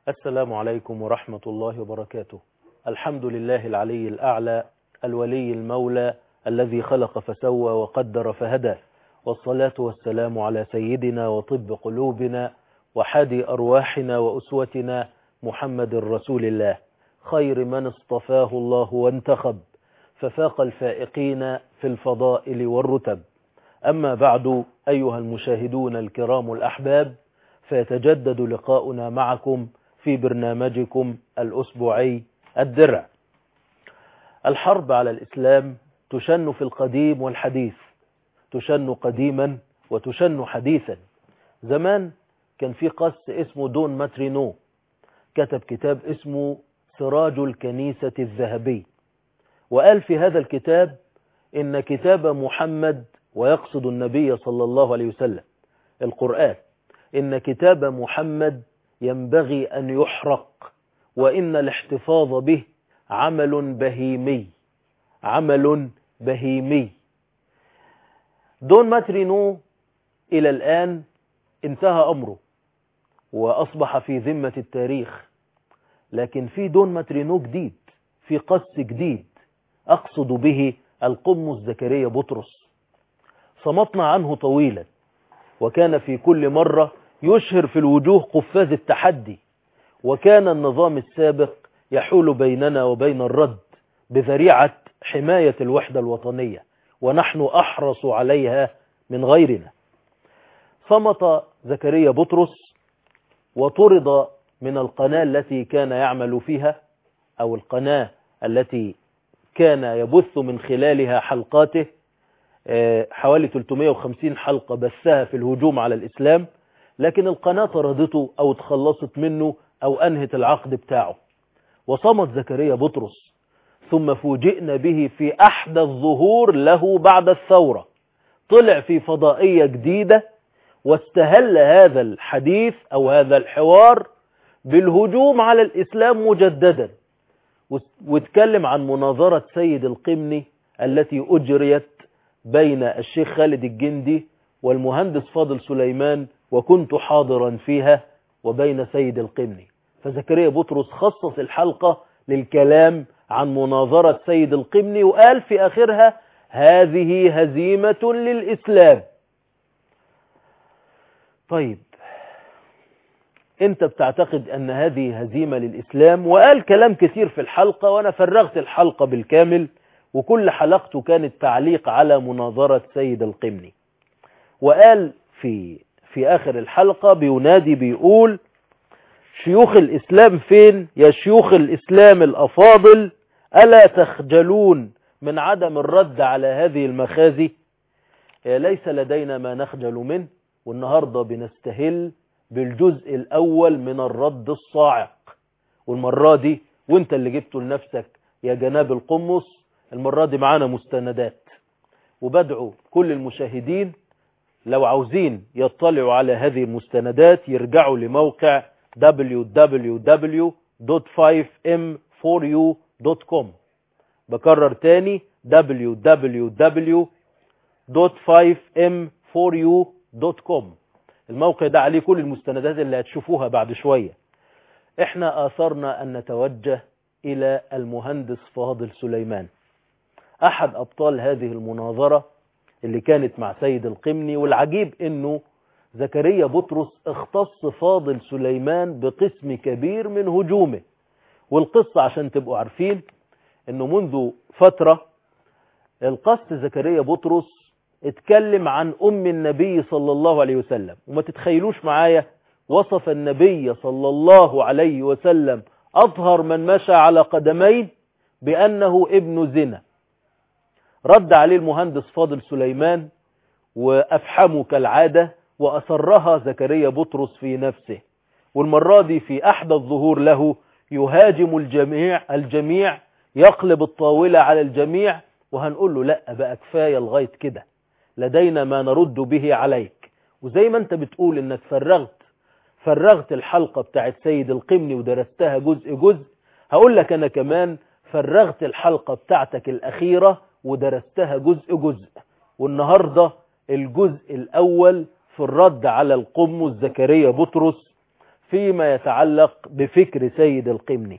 السلام عليكم ورحمة الله وبركاته الحمد لله العلي الأعلى الولي المولى الذي خلق فسوى وقدر فهدى والصلاة والسلام على سيدنا وطب قلوبنا وحادي أرواحنا وأسوتنا محمد رسول الله خير من اصطفاه الله وانتخب ففاق الفائقين في الفضائل والرتب أما بعد أيها المشاهدون الكرام الأحباب فيتجدد لقاؤنا معكم في برنامجكم الأسبوعي الدرع الحرب على الإسلام تشن في القديم والحديث تشن قديما وتشن حديثا زمان كان في قس اسمه دون ماترينو كتب كتاب اسمه سراج الكنيسة الذهبي وقال في هذا الكتاب إن كتاب محمد ويقصد النبي صلى الله عليه وسلم القرآن إن كتاب محمد ينبغي أن يحرق وإن الاحتفاظ به عمل بهيمي عمل بهيمي دون ماترينو إلى الآن انتهى أمره وأصبح في ذمة التاريخ لكن في دون ماترينو جديد في قس جديد أقصد به القمص زكريا بطرس صمتنا عنه طويلا وكان في كل مرة يشهر في الوجوه قفاز التحدي وكان النظام السابق يحول بيننا وبين الرد بذريعة حماية الوحدة الوطنية ونحن أحرص عليها من غيرنا صمت زكريا بطرس وطرد من القناة التي كان يعمل فيها أو القناة التي كان يبث من خلالها حلقاته حوالي 350 حلقة بثها في الهجوم على الإسلام لكن القناة طردته أو تخلصت منه أو أنهت العقد بتاعه وصمت زكريا بطرس ثم فوجئنا به في أحدى الظهور له بعد الثورة طلع في فضائية جديدة واستهل هذا الحديث أو هذا الحوار بالهجوم على الإسلام مجددا واتكلم عن مناظرة سيد القمني التي أجريت بين الشيخ خالد الجندي والمهندس فاضل سليمان وكنت حاضرا فيها وبين سيد القمني فزكريا بطرس خصص الحلقة للكلام عن مناظرة سيد القمني وقال في آخرها هذه هزيمة للإسلام طيب انت بتعتقد ان هذه هزيمة للإسلام وقال كلام كثير في الحلقة وانا فرغت الحلقة بالكامل وكل حلقته كانت تعليق على مناظرة سيد القمني وقال في في آخر الحلقة بينادي بيقول شيوخ الإسلام فين يا شيوخ الإسلام الأفاضل ألا تخجلون من عدم الرد على هذه المخازي ليس لدينا ما نخجل منه والنهاردة بنستهل بالجزء الأول من الرد الصاعق والمرة دي وانت اللي جبته لنفسك يا جناب القمص المرة دي معانا مستندات وبدعو كل المشاهدين لو عاوزين يطلعوا على هذه المستندات يرجعوا لموقع www.5m4u.com بكرر تاني www.5m4u.com الموقع ده عليه كل المستندات اللي هتشوفوها بعد شوية احنا آثرنا أن نتوجه إلى المهندس فاضل سليمان أحد أبطال هذه المناظرة اللي كانت مع سيد القمني والعجيب انه زكريا بطرس اختص فاضل سليمان بقسم كبير من هجومه والقصة عشان تبقوا عارفين انه منذ فترة القس زكريا بطرس اتكلم عن ام النبي صلى الله عليه وسلم وما تتخيلوش معايا وصف النبي صلى الله عليه وسلم اطهر من مشى على قدمين بانه ابن زنا رد عليه المهندس فاضل سليمان وأفحمه كالعادة وأسرها زكريا بطرس في نفسه والمرة دي في أحدى الظهور له يهاجم الجميع الجميع يقلب الطاولة على الجميع وهنقول له لا بقى كفاية لغاية كده لدينا ما نرد به عليك وزي ما انت بتقول انك فرغت فرغت الحلقة بتاعت سيد القمني ودرستها جزء جزء هقول لك انا كمان فرغت الحلقة بتاعتك الاخيرة ودرستها جزء جزء والنهاردة الجزء الأول في الرد على القمص زكريا بطرس فيما يتعلق بفكر سيد القمني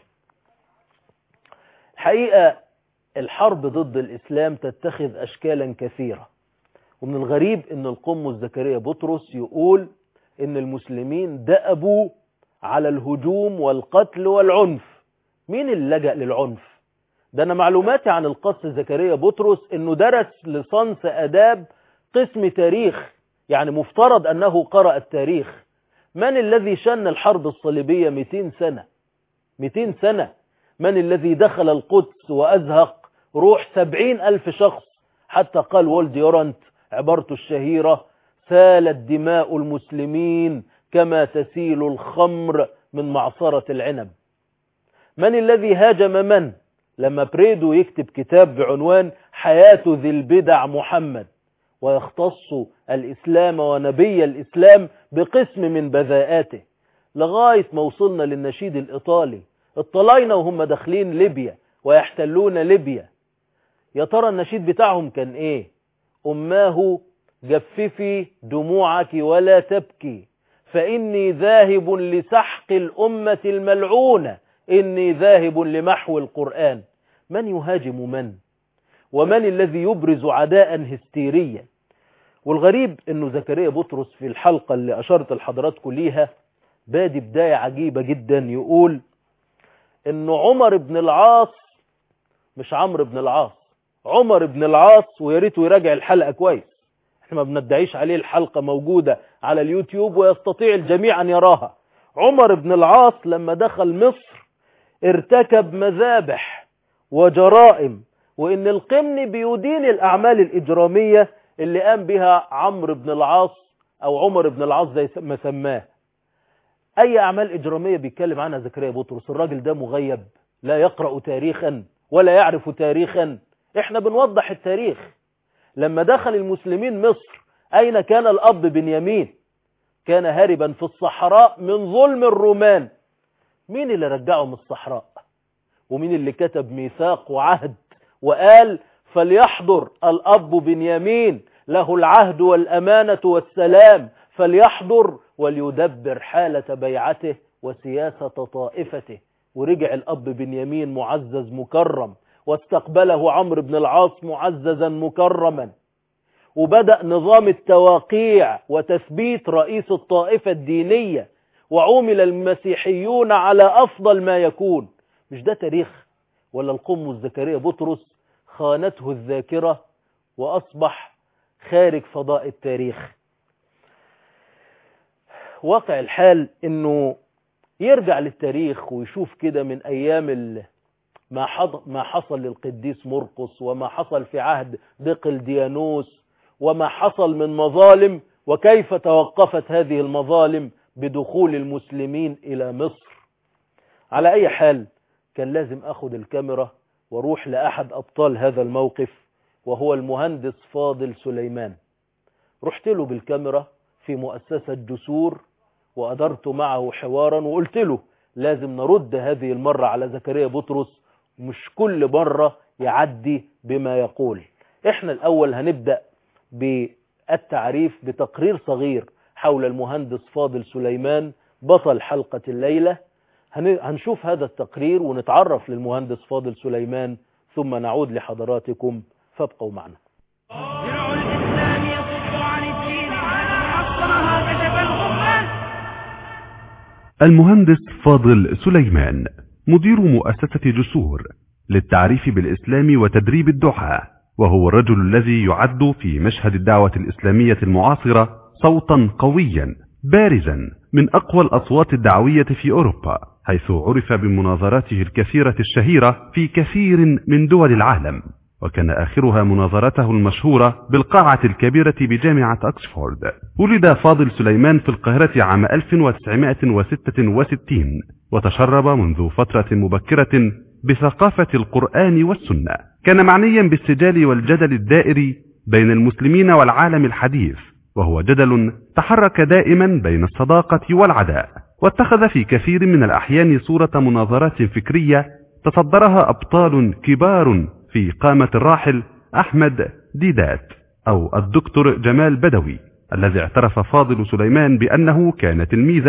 الحقيقة الحرب ضد الإسلام تتخذ أشكالا كثيرة ومن الغريب أن القمص زكريا بطرس يقول أن المسلمين دأبوا على الهجوم والقتل والعنف مين اللي لجأ للعنف ده أنا معلوماتي عن القس زكريا بطرس أنه درس لصنص أداب قسم تاريخ يعني مفترض أنه قرأ التاريخ من الذي شن الحرب الصليبية 200 سنة 200 سنة من الذي دخل القدس وأزهق روح سبعين ألف شخص حتى قال وولد يورنت عبارته الشهيرة سالت دماء المسلمين كما تسيل الخمر من معصرة العنب من الذي هاجم من لما بريدو يكتب كتاب بعنوان حياة ذي البدع محمد ويختص الإسلام ونبي الإسلام بقسم من بذاءاته لغاية ما وصلنا للنشيد الإيطالي اطلعنا وهم داخلين ليبيا ويحتلون ليبيا يا ترى النشيد بتاعهم كان ايه أماه جففي دموعك ولا تبكي فإني ذاهب لسحق الأمة الملعونة إني ذاهب لمحو القرآن من يهاجم من ومن الذي يبرز عداء هستيريا والغريب أنه زكريا بطرس في الحلقة اللي أشرت الحضراتكم ليها بادي بداية عجيبة جدا يقول أنه عمر بن العاص مش عمرو بن العاص عمر بن العاص ويا ريته يراجع الحلقة كويس احنا ما بندعيش عليه الحلقة موجودة على اليوتيوب ويستطيع الجميع أن يراها عمر بن العاص لما دخل مصر ارتكب مذابح وجرائم وإن القمني بيدين الأعمال الإجرامية اللي قام بها عمرو بن العاص أو عمر بن العاص زي ما سماه أي أعمال إجرامية بيتكلم عنها زكريا بطرس الراجل ده مغيب لا يقرأ تاريخا ولا يعرف تاريخا احنا بنوضح التاريخ لما دخل المسلمين مصر أين كان الأب بنيامين كان هاربا في الصحراء من ظلم الرومان مين اللي رجعه من الصحراء ومين اللي كتب ميثاق وعهد وقال فليحضر الأب بنيامين له العهد والأمانة والسلام فليحضر وليدبر حالة بيعته وسياسة طائفته ورجع الأب بنيامين معزز مكرم واستقبله عمرو بن العاص معززا مكرما وبدأ نظام التواقيع وتثبيت رئيس الطائفة الدينية وعومل المسيحيون على أفضل ما يكون مش ده تاريخ ولا القم الزكريا بطرس خانته الذاكرة وأصبح خارج فضاء التاريخ واقع الحال انه يرجع للتاريخ ويشوف كده من ايام ما ما حصل للقديس مرقس وما حصل في عهد دقلديانوس وما حصل من مظالم وكيف توقفت هذه المظالم بدخول المسلمين الى مصر على اي حال كان لازم اخد الكاميرا واروح لاحد ابطال هذا الموقف وهو المهندس فاضل سليمان رحت له بالكاميرا في مؤسسة جسور وأدرت معه حوارا وقلت له لازم نرد هذه المرة على زكريا بطرس مش كل مرة يعدي بما يقول احنا الأول هنبدأ بالتعريف بتقرير صغير حول المهندس فاضل سليمان بطل حلقة الليلة هنشوف هذا التقرير ونتعرف للمهندس فاضل سليمان ثم نعود لحضراتكم فابقوا معنا درع الإسلام يصد عن الدين على حصرها كشف الغمة المهندس فاضل سليمان مدير مؤسسة جسور للتعريف بالإسلام وتدريب الدعاة وهو الرجل الذي يعد في مشهد الدعوة الإسلامية المعاصرة صوتا قويا بارزا من أقوى الأصوات الدعوية في أوروبا حيث عرف بمناظراته الكثيرة الشهيرة في كثير من دول العالم وكان آخرها مناظرته المشهورة بالقاعة الكبيرة بجامعة أكسفورد ولد فاضل سليمان في القاهرة عام 1966 وتشرب منذ فترة مبكرة بثقافة القرآن والسنة كان معنيا بالسجال والجدل الدائري بين المسلمين والعالم الحديث وهو جدل تحرك دائما بين الصداقة والعداء واتخذ في كثير من الأحيان صورة مناظرات فكرية تصدرها أبطال كبار في قامة الراحل أحمد ديدات أو الدكتور جمال بدوي الذي اعترف فاضل سليمان بأنه كان تلميذا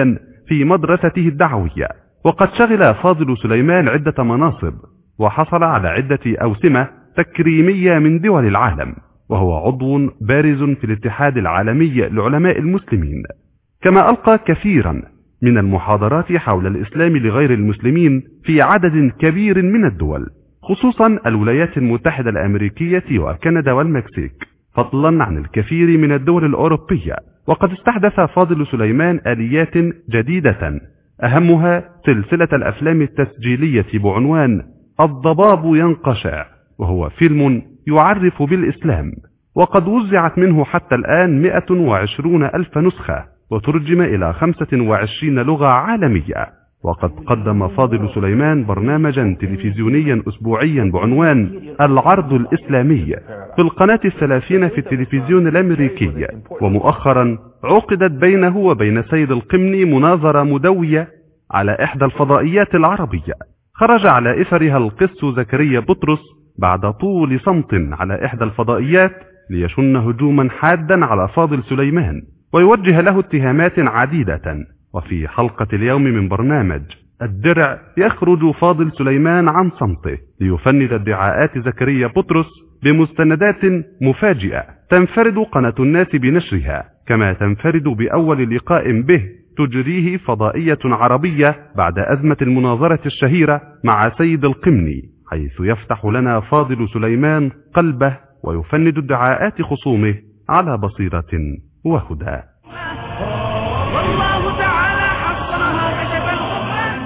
في مدرسته الدعوية وقد شغل فاضل سليمان عدة مناصب وحصل على عدة أوسمة تكريمية من دول العالم وهو عضو بارز في الاتحاد العالمي لعلماء المسلمين كما ألقى كثيرا من المحاضرات حول الإسلام لغير المسلمين في عدد كبير من الدول خصوصا الولايات المتحدة الأمريكية وكندا والمكسيك فضلا عن الكثير من الدول الأوروبية وقد استحدث فاضل سليمان آليات جديدة أهمها سلسلة الأفلام التسجيلية بعنوان الضباب ينقشع وهو فيلم يعرف بالإسلام وقد وزعت منه حتى الآن 120 ألف نسخة وترجم إلى 25 لغة عالمية وقد قدم فاضل سليمان برنامجا تلفزيونيا أسبوعيا بعنوان العرض الإسلامي في القناة الثلاثين في التلفزيون الأمريكي ومؤخرا عقدت بينه وبين سيد القمني مناظرة مدوية على إحدى الفضائيات العربية خرج على إثرها القس زكريا بطرس بعد طول صمت على إحدى الفضائيات ليشن هجوما حادا على فاضل سليمان ويوجه له اتهامات عديدة وفي حلقة اليوم من برنامج الدرع يخرج فاضل سليمان عن صمته ليفند ادعاءات زكريا بطرس بمستندات مفاجئة تنفرد قناة الناس بنشرها كما تنفرد بأول لقاء به تجريه فضائية عربية بعد أزمة المناظرة الشهيرة مع سيد القمني حيث يفتح لنا فاضل سليمان قلبه ويفند ادعاءات خصومه على بصيرة وهدى والله تعالى حصرها كشف الغمام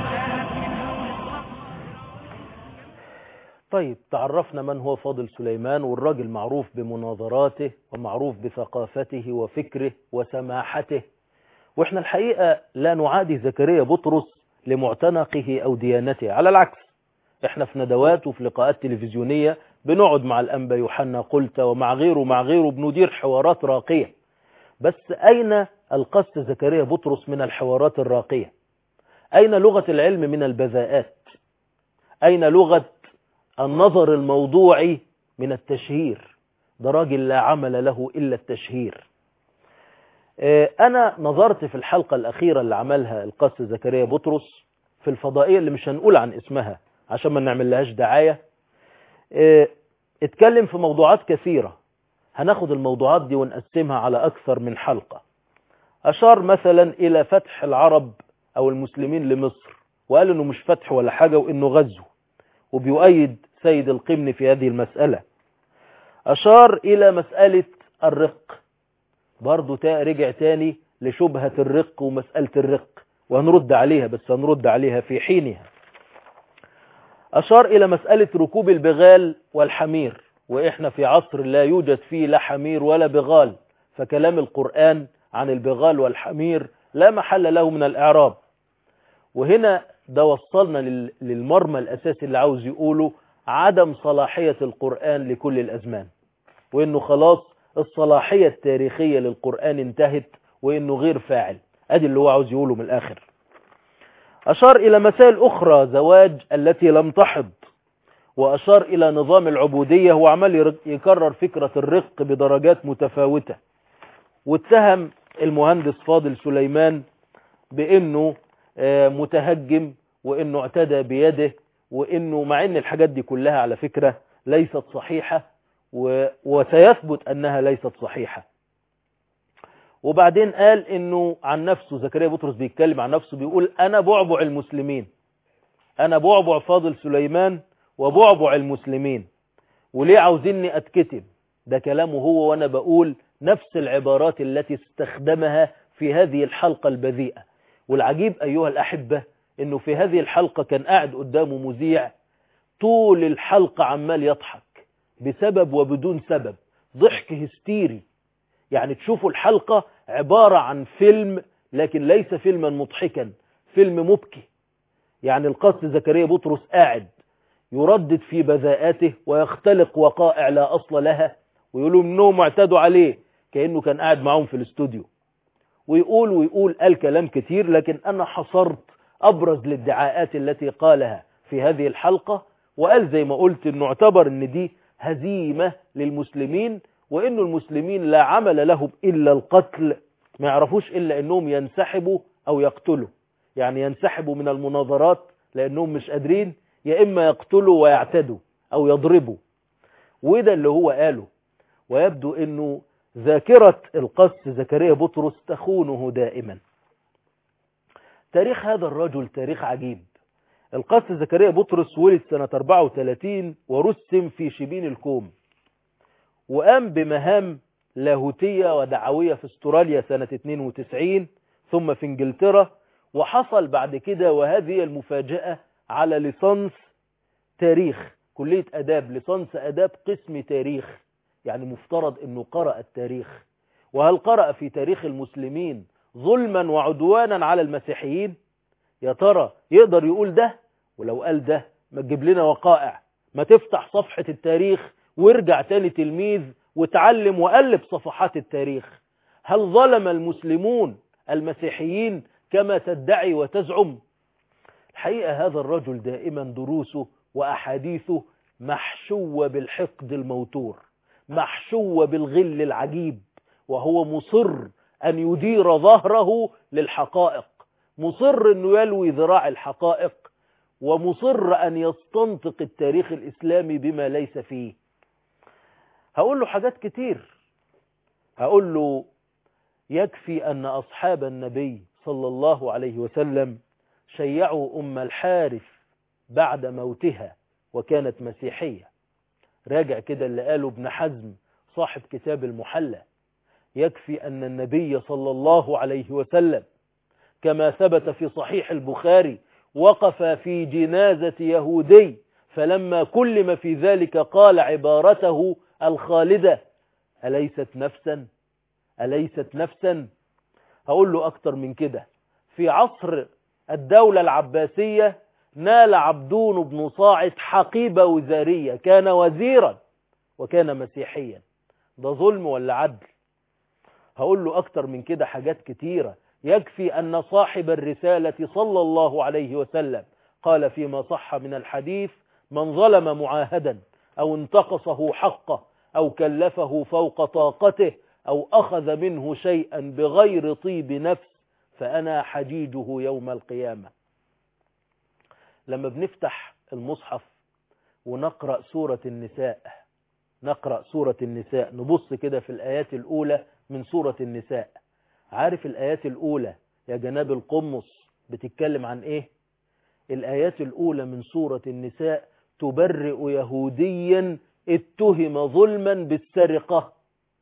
طيب تعرفنا من هو فاضل سليمان والراجل معروف بمناظراته ومعروف بثقافته وفكره وسماحته واحنا الحقيقة لا نعادي زكريا بطرس لمعتنقه او ديانته على العكس احنا في ندوات وفي لقاءات تلفزيونية بنقعد مع الانبا يوحنا قلت ومع غيره ومع غيره بندير حوارات راقية بس اين القس زكريا بطرس من الحوارات الراقية اين لغة العلم من البذاءات اين لغة النظر الموضوعي من التشهير ده راجل لا عمل له إلا التشهير أنا نظرت في الحلقة الأخيرة اللي عملها القس زكريا بطرس في الفضائية اللي مش هنقول عن اسمها عشان ما نعمل لهاش دعاية اتكلم في موضوعات كثيرة هناخد الموضوعات دي ونقسمها على أكثر من حلقة أشار مثلا إلى فتح العرب أو المسلمين لمصر وقال إنه مش فتح ولا حاجة وإنه غزو وبيؤيد سيد القمن في هذه المسألة أشار إلى مسألة الرق برضو تا رجع تاني لشبهة الرق ومسألة الرق وهنرد عليها بس هنرد عليها في حينها أشار إلى مسألة ركوب البغال والحمير وإحنا في عصر لا يوجد فيه لا حمير ولا بغال فكلام القرآن عن البغال والحمير لا محل له من الإعراب وهنا ده وصلنا للمرمى الأساسي اللي عاوز يقوله عدم صلاحية القرآن لكل الأزمان وإنه خلاص الصلاحية التاريخية للقرآن انتهت وإنه غير فاعل أدي اللي هو عاوز يقوله من الآخر أشار إلى مسائل أخرى زواج التي لم تحض وأشار إلى نظام العبودية هو عمال يكرر فكرة الرق بدرجات متفاوتة واتهم المهندس فاضل سليمان بأنه متهجم وانه اعتدى بيده وانه مع ان الحاجات دي كلها على فكرة ليست صحيحة و... وسيثبت انها ليست صحيحة وبعدين قال انه عن نفسه زكريا بطرس بيتكلم عن نفسه بيقول انا بعبع المسلمين انا بعبع فاضل سليمان وبعبع المسلمين وليه عاوزيني اتكتب ده كلامه هو وانا بقول نفس العبارات التي استخدمها في هذه الحلقة البذيئة والعجيب أيها الأحبة أنه في هذه الحلقة كان قاعد قدامه مذيع طول الحلقة عمال يضحك بسبب وبدون سبب ضحك هستيري يعني تشوفوا الحلقة عبارة عن فيلم لكن ليس فيلما مضحكا فيلم مبكي يعني القس زكريا بطرس قاعد يردد في بذاءاته ويختلق وقائع لا أصل لها ويقولوا منهم اعتدوا عليه كأنه كان قاعد معهم في الاستوديو ويقول ويقول قال كلام كتير لكن أنا حصرت أبرز الادعاءات التي قالها في هذه الحلقة وقال زي ما قلت أنه اعتبر أن دي هزيمة للمسلمين وأن المسلمين لا عمل لهم إلا القتل ما يعرفوش إلا أنهم ينسحبوا أو يقتلوا يعني ينسحبوا من المناظرات لأنهم مش قادرين يا إما يقتلوا ويعتدوا أو يضربوا وده اللي هو قاله ويبدو أنه ذاكرة القس زكريا بطرس تخونه دائما تاريخ هذا الرجل تاريخ عجيب القس زكريا بطرس ولد سنة 34 ورسم في شبين الكوم وقام بمهام لاهوتية ودعوية في استراليا سنة 92 ثم في انجلترا وحصل بعد كده وهذه المفاجأة على ليسانس تاريخ كلية أداب ليسانس أداب قسم تاريخ يعني مفترض أنه قرأ التاريخ وهل قرأ في تاريخ المسلمين ظلما وعدوانا على المسيحيين يا ترى يقدر يقول ده ولو قال ده ما تجيب لنا وقائع ما تفتح صفحة التاريخ وارجع تاني تلميذ وتعلم وقلب صفحات التاريخ هل ظلم المسلمون المسيحيين كما تدعي وتزعم الحقيقة هذا الرجل دائما دروسه وأحاديثه محشوة بالحقد الموتور محشوة بالغل العجيب وهو مصر أن يدير ظهره للحقائق مصر أنه يلوي ذراع الحقائق ومصر أن يستنطق التاريخ الإسلامي بما ليس فيه هقول له حاجات كتير هقول له يكفي أن أصحاب النبي صلى الله عليه وسلم شيعوا أم الحارث بعد موتها وكانت مسيحية راجع كده اللي قاله ابن حزم صاحب كتاب المحلى يكفي أن النبي صلى الله عليه وسلم كما ثبت في صحيح البخاري وقف في جنازة يهودي فلما كلم في ذلك قال عبارته الخالدة أليست نفسا أليست نفسا هقول له أكتر من كده في عصر الدولة العباسية نال عبدون بن صاعد حقيبة وزارية كان وزيرا وكان مسيحيا ده ظلم ولا عدل هقول له أكتر من كده حاجات كتيرة يكفي أن صاحب الرسالة صلى الله عليه وسلم قال فيما صح من الحديث من ظلم معاهدا أو انتقصه حقه أو كلفه فوق طاقته أو أخذ منه شيئا بغير طيب نفس فأنا حجيجه يوم القيامة لما بنفتح المصحف ونقرأ سورة النساء نقرأ سورة النساء نبص كده في الآيات الأولى من سورة النساء عارف الآيات الأولى يا جناب القمص بتتكلم عن إيه الآيات الأولى من سورة النساء تبرئ يهوديا اتهم ظلما بالسرقة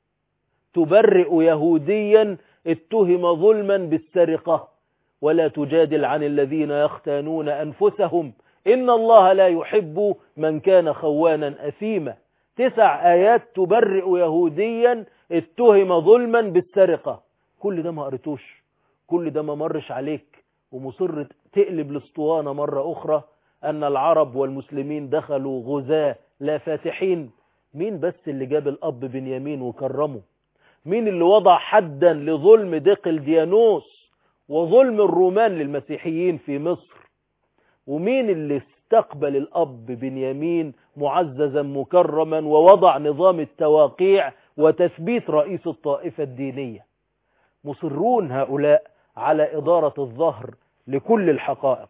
تبرئ يهوديا اتهم ظلما بالسرقة ولا تجادل عن الذين يختانون أنفسهم إن الله لا يحب من كان خوانا أثيما تسع آيات تبرئ يهوديا اتهم ظلما بالسرقة كل ده ما قريتوش كل ده ما مرش عليك ومصر تقلب الاسطوانة مرة أخرى أن العرب والمسلمين دخلوا غزاة لا فاتحين مين بس اللي جاب الأب بنيامين وكرمه مين اللي وضع حدا لظلم دقل ديانوس وظلم الرومان للمسيحيين في مصر ومين اللي استقبل الأب بنيامين معززا مكرما ووضع نظام التواقيع وتثبيت رئيس الطائفة الدينية مصرون هؤلاء على إدارة الظهر لكل الحقائق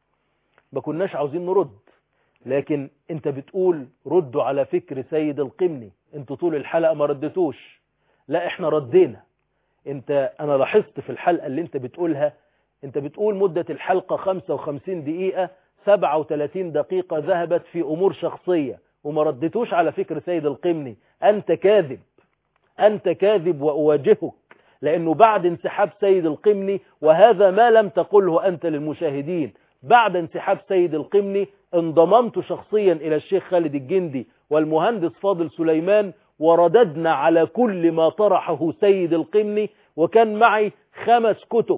ما كناش عاوزين نرد لكن انت بتقول ردوا على فكر سيد القمني انت طول الحلقة ما ردتوش لا احنا ردينا انت انا لاحظت في الحلقة اللي انت بتقولها انت بتقول مدة الحلقة 55 دقيقة 37 دقيقة ذهبت في امور شخصية وما ردتوش على فكر سيد القمني انت كاذب انت كاذب واواجهك لانه بعد انسحاب سيد القمني وهذا ما لم تقله انت للمشاهدين بعد انسحاب سيد القمني انضممت شخصيا الى الشيخ خالد الجندي والمهندس فاضل سليمان ورددنا على كل ما طرحه سيد القمني وكان معي خمس كتب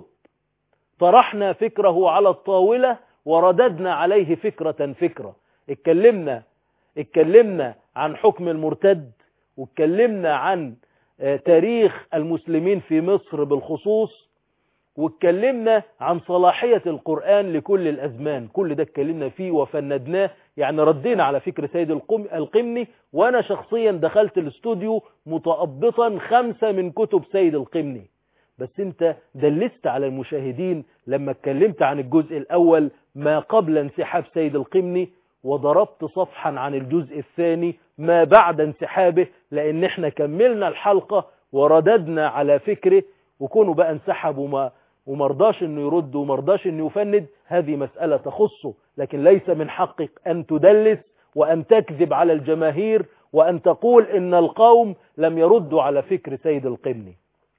طرحنا فكره على الطاولة ورددنا عليه فكرة فكرة اتكلمنا اتكلمنا عن حكم المرتد واتكلمنا عن تاريخ المسلمين في مصر بالخصوص واتكلمنا عن صلاحية القرآن لكل الأزمان كل ده اتكلمنا فيه وفندناه يعني ردينا على فكر سيد القمني وأنا شخصيا دخلت الاستوديو متأبطا خمسة من كتب سيد القمني بس انت دلست على المشاهدين لما اتكلمت عن الجزء الاول ما قبل انسحاب سيد القمني وضربت صفحا عن الجزء الثاني ما بعد انسحابه لان احنا كملنا الحلقة ورددنا على فكره وكونوا بقى انسحب وما ومرضاش انه يرد ومرضاش انه يفند هذه مسألة تخصه لكن ليس من حقك ان تدلس وان تكذب على الجماهير وان تقول ان القوم لم يردوا على فكر سيد القمني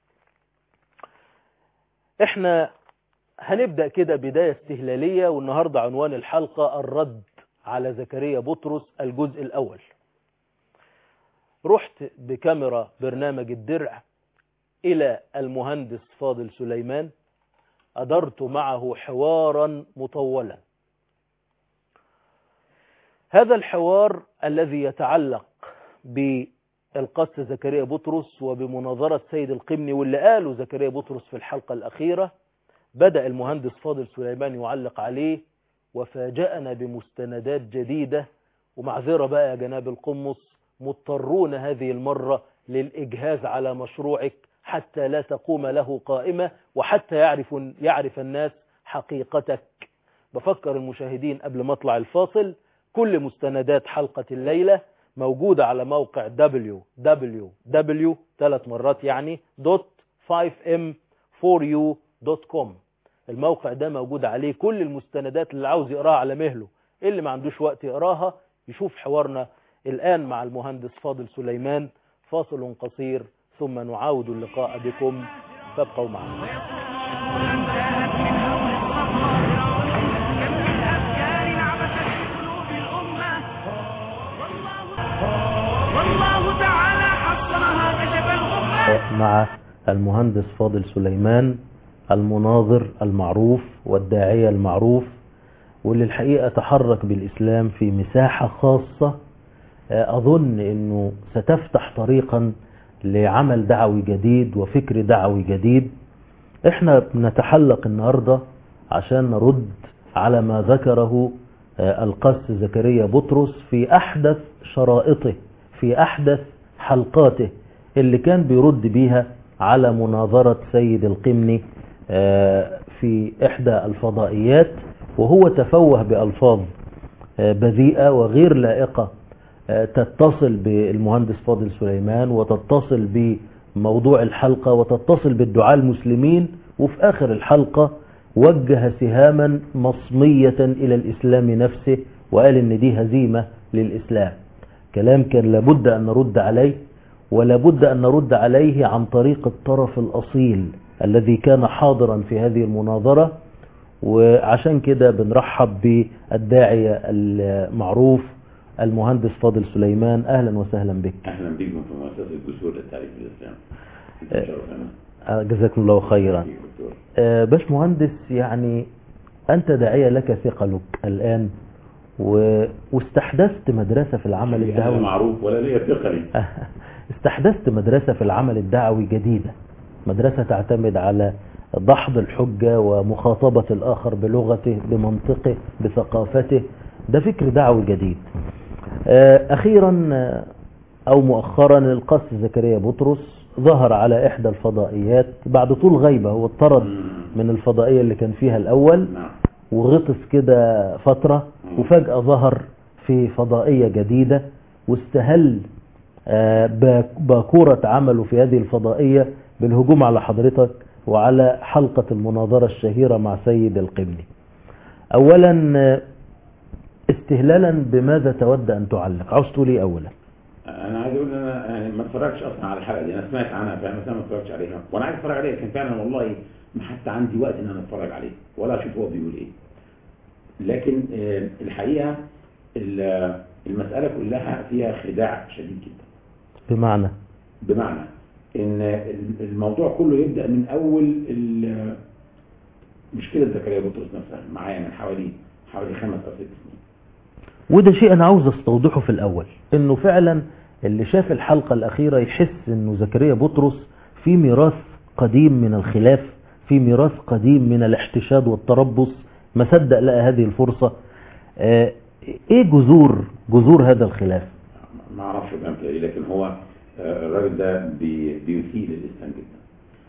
احنا هنبدأ كده بداية استهلالية والنهاردة عنوان الحلقة الرد على زكريا بطرس الجزء الأول رحت بكاميرا برنامج الدرع إلى المهندس فاضل سليمان أدرت معه حوارا مطولا هذا الحوار الذي يتعلق بالقس زكريا بطرس وبمناظرة سيد القمني واللي قاله زكريا بطرس في الحلقة الأخيرة بدأ المهندس فاضل سليمان يعلق عليه وفاجأنا بمستندات جديدة ومعذرة بقى يا جناب القمص مضطرون هذه المرة للإجهاز على مشروعك حتى لا تقوم له قائمة وحتى يعرف, يعرف الناس حقيقتك بفكر المشاهدين قبل ما اطلع الفاصل كل مستندات حلقة الليلة موجودة على موقع www ثلاث مرات يعني .5m4u.com الموقع ده موجود عليه كل المستندات اللي عاوز يقراها على مهله اللي ما عندوش وقت يقراها يشوف حوارنا الآن مع المهندس فاضل سليمان فاصل قصير ثم نعاود اللقاء بكم فابقوا معنا والله تعالى حصنها كشف الغمة مع المهندس فاضل سليمان المناظر المعروف والداعية المعروف واللي الحقيقة تحرك بالإسلام في مساحة خاصة أظن أنه ستفتح طريقا لعمل دعوي جديد وفكر دعوي جديد احنا بنتحلق النهاردة عشان نرد على ما ذكره القس زكريا بطرس في أحدث شرائطه في أحدث حلقاته اللي كان بيرد بيها على مناظرة سيد القمني في إحدى الفضائيات وهو تفوه بألفاظ بذيئة وغير لائقة تتصل بالمهندس فاضل سليمان وتتصل بموضوع الحلقة وتتصل بالدعاء المسلمين وفي آخر الحلقة وجه سهاما مصمية إلى الإسلام نفسه وقال إن دي هزيمة للإسلام كلام كان لابد أن نرد عليه ولابد أن نرد عليه عن طريق الطرف الأصيل الذي كان حاضرا في هذه المناظرة وعشان كده بنرحب بالداعية المعروف المهندس فاضل سليمان أهلا وسهلا بك اهلا بكم في مؤسسه جسور للتعريف الاسلام شرفنا جزاكم الله خيرا فيك دكتور آه، باش مهندس يعني أنت داعية لك ثقلك الآن و... واستحدثت مدرسة في العمل هذا الدعوي معروف ولا ليا ثقلي استحدثت مدرسة في العمل الدعوي جديدة مدرسة تعتمد على دحض الحجة ومخاطبة الآخر بلغته بمنطقه بثقافته ده فكر دعوي جديد آه، أخيرا آه، أو مؤخرا القس زكريا بطرس ظهر على إحدى الفضائيات بعد طول غيبة هو اطرد من الفضائية اللي كان فيها الأول نعم وغطس كده فترة وفجأة ظهر في فضائية جديدة واستهل آه، باك- باكورة عمله في هذه الفضائية بالهجوم على حضرتك وعلى حلقة المناظرة الشهيرة مع سيد القبلي أولا آه، استهلالا بماذا تود أن تعلق عاوز تقول ايه أولا انا عايز اقول ان انا يعني ما اتفرجتش اصلا على الحلقه دي انا سمعت عنها فعلا بس انا ما اتفرجتش عليها وانا عايز اتفرج عليها لكن فعلا والله ما حتى عندي وقت ان انا اتفرج عليه ولا اشوف هو بيقول ايه لكن آه، الحقيقه ال- المساله كلها فيها خداع شديد جدا بمعنى بمعنى ان الموضوع كله يبدا من اول ال- مشكله زكريا بطرس نفسها معايا من حوالي حوالي خمس او ست سنين وده شيء أنا عاوز استوضحه في الأول إنه فعلا اللي شاف الحلقة الأخيرة يحس إنه زكريا بطرس في ميراث قديم من الخلاف في ميراث قديم من الاحتشاد والتربص ما صدق لقى هذه الفرصة آه، إيه جذور جذور هذا الخلاف ما اعرفش بامتى ايه لكن هو آه، الراجل ده بي- بيسيء للاسلام جدا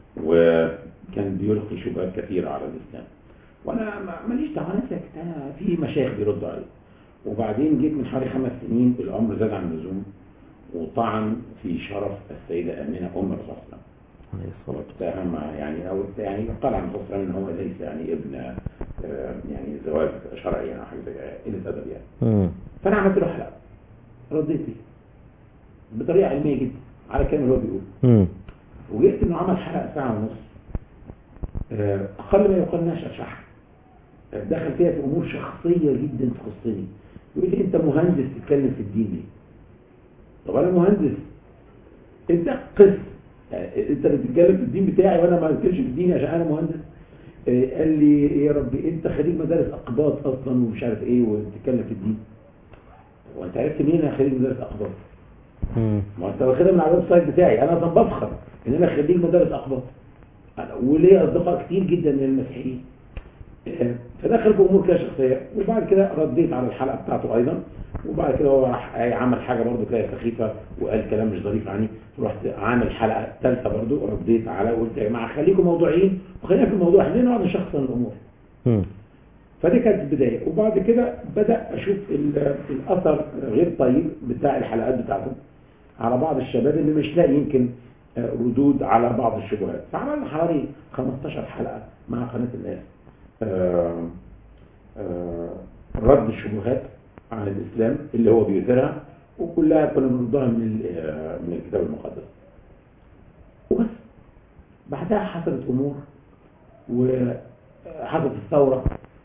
وكان بيلقي شبهات كثيرة على الإسلام وأنا ما- ماليش دعوة أنا ساكت أنا في مشايخ بيردوا علي وبعدين جيت من حوالي خمس سنين الأمر زاد عن اللزوم وطعن في شرف السيدة آمنة أم الرسول صلى الله عليه وسلم عليه الصلاة واتهم يعني او يعني قال عن الرسول صلى الله عليه وسلم ان هو ليس يعني ابن آه، يعني زواج شرعي او حاجه زي كده قله ادب يعني مم. فانا عملت له حلقه رديت فيه بطريقه علميه جدا على الكلام اللي هو بيقوله مم. وجئت انه عمل حلقه ساعه ونص آه، اقل ما يقال انها شرشحه دخل فيها في امور شخصيه جدا تخصني يقول لي انت مهندس تتكلم في الدين ليه؟ طب انا مهندس انت قس يعني انت بتتكلم في الدين بتاعي وانا ما بتكلمش في الدين عشان انا مهندس آه، قال لي يا ربي انت خريج مدارس اقباط اصلا ومش عارف ايه وبتتكلم في الدين وانت عرفت منين انا خريج مدارس اقباط مم. ما انت واخدها من على الويب سايت بتاعي انا اصلا بفخر ان انا خريج مدارس اقباط أنا- وليا اصدقاء كتير جدا من المسيحيين آه، فدخل في امور كده شخصيه وبعد كده رديت على الحلقه بتاعته ايضا وبعد كده هو راح عمل حاجه برضه كده سخيفه وقال كلام مش ظريف عني رحت عامل حلقه ثالثه برضه رديت على وقلت يا جماعه خليكم موضوعيين وخلينا في الموضوع احنا ليه نقعد نشخصن الامور مم. فدي كانت البداية وبعد كده بدأ أشوف ال- الأثر غير طيب بتاع الحلقات بتاعته على بعض الشباب اللي مش لاقي يمكن آه، ردود على بعض الشبهات فعملنا حوالي 15 حلقة مع قناة الناس آه، آه، رد الشبهات عن الإسلام اللي هو بيثيرها وكلها كنا بنردها من ال- آه، من الكتاب المقدس وبس بعدها حصلت أمور وحصلت الثورة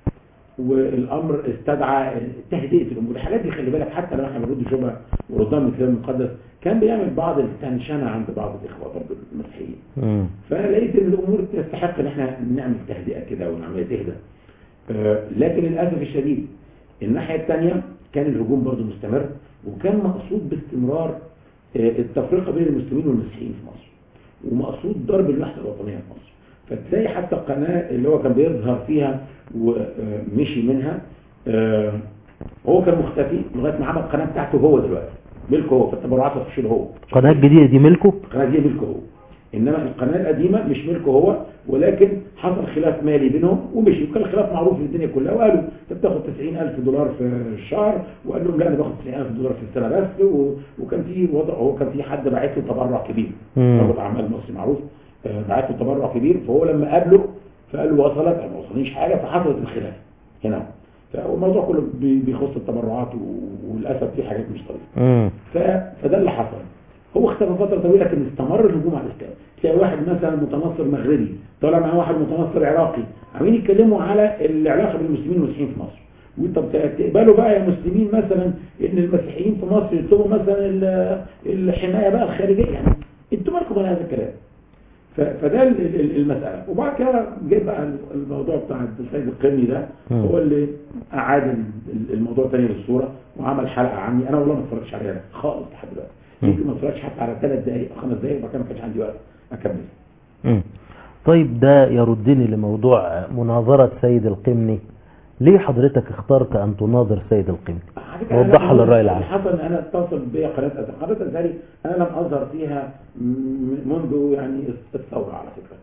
والامر استدعى تهدئه الامور الحاجات دي خلي بالك حتى لو احنا بنرد شبهه وردها من الكتاب المقدس كان بيعمل بعض التنشنه عند بعض الاخوه برضه المسيحيين مم. فلقيت ان الامور تستحق ان احنا نعمل تهدئه كده ونعمل تهدى آه، لكن للاسف الشديد الناحيه الثانيه كان الهجوم برضه مستمر وكان مقصود باستمرار آه، التفرقه بين المسلمين والمسيحيين في مصر ومقصود ضرب الوحده الوطنيه في مصر فتلاقي حتى القناه اللي هو كان بيظهر فيها ومشي منها آه، هو كان مختفي لغايه ما عمل القناه بتاعته هو دلوقتي ملكه هو فالتبرعات بتخش له هو القناة الجديدة دي ملكه القناة دي ملكه هو إنما القناة القديمة مش ملكه هو ولكن حصل خلاف مالي بينهم ومشي وكان الخلاف معروف للدنيا كلها وقالوا أنت بتاخد 90000 دولار في الشهر وقال لهم لا أنا باخد 90000 دولار في السنة بس و... وكان في وضع هو كان في حد باعت له تبرع كبير مم. رجل أعمال مصري معروف آه، باعت له تبرع كبير فهو لما قابله فقال له وصلت أنا ما وصلنيش حاجة فحصلت الخلاف هنا فالموضوع كله بي- بيخص التبرعات و- وللأسف في حاجات مش طريقة مم. ف- فده اللي حصل هو اختفى فتره طويله لكن استمر الهجوم على الاسلام تلاقي واحد مثلا متنصر مغربي طالع معاه واحد متنصر عراقي عاملين يتكلموا على العلاقه بين المسلمين والمسيحيين في مصر وانت بت- تقبلوا بقى يا مسلمين مثلا ان المسيحيين في مصر يطلبوا مثلا ال- الحمايه بقى الخارجيه يعني انتوا مالكم من هذا الكلام ف- فده ال- ال- ال- المسألة وبعد كده جه بقى الموضوع بتاع السيد القرني ده مم. هو اللي أعاد ال- الموضوع تاني للصورة وعمل حلقة عني أنا والله ما اتفرجتش عليها خالص لحد دلوقتي مم. يمكن ما اتفرجتش حتى على ثلاث دقايق أو خمس دقايق وبعد كده ما كانش عندي وقت أكمل مم. طيب ده يردني لموضوع مناظرة سيد القمني ليه حضرتك اخترت أن تناظر سيد القمني على فكرة أنا وضحها اللي للرأي العام حصل ان انا اتصل بيا قناه أزهر قناه ازهري انا لم اظهر فيها م- منذ يعني الثوره على فكره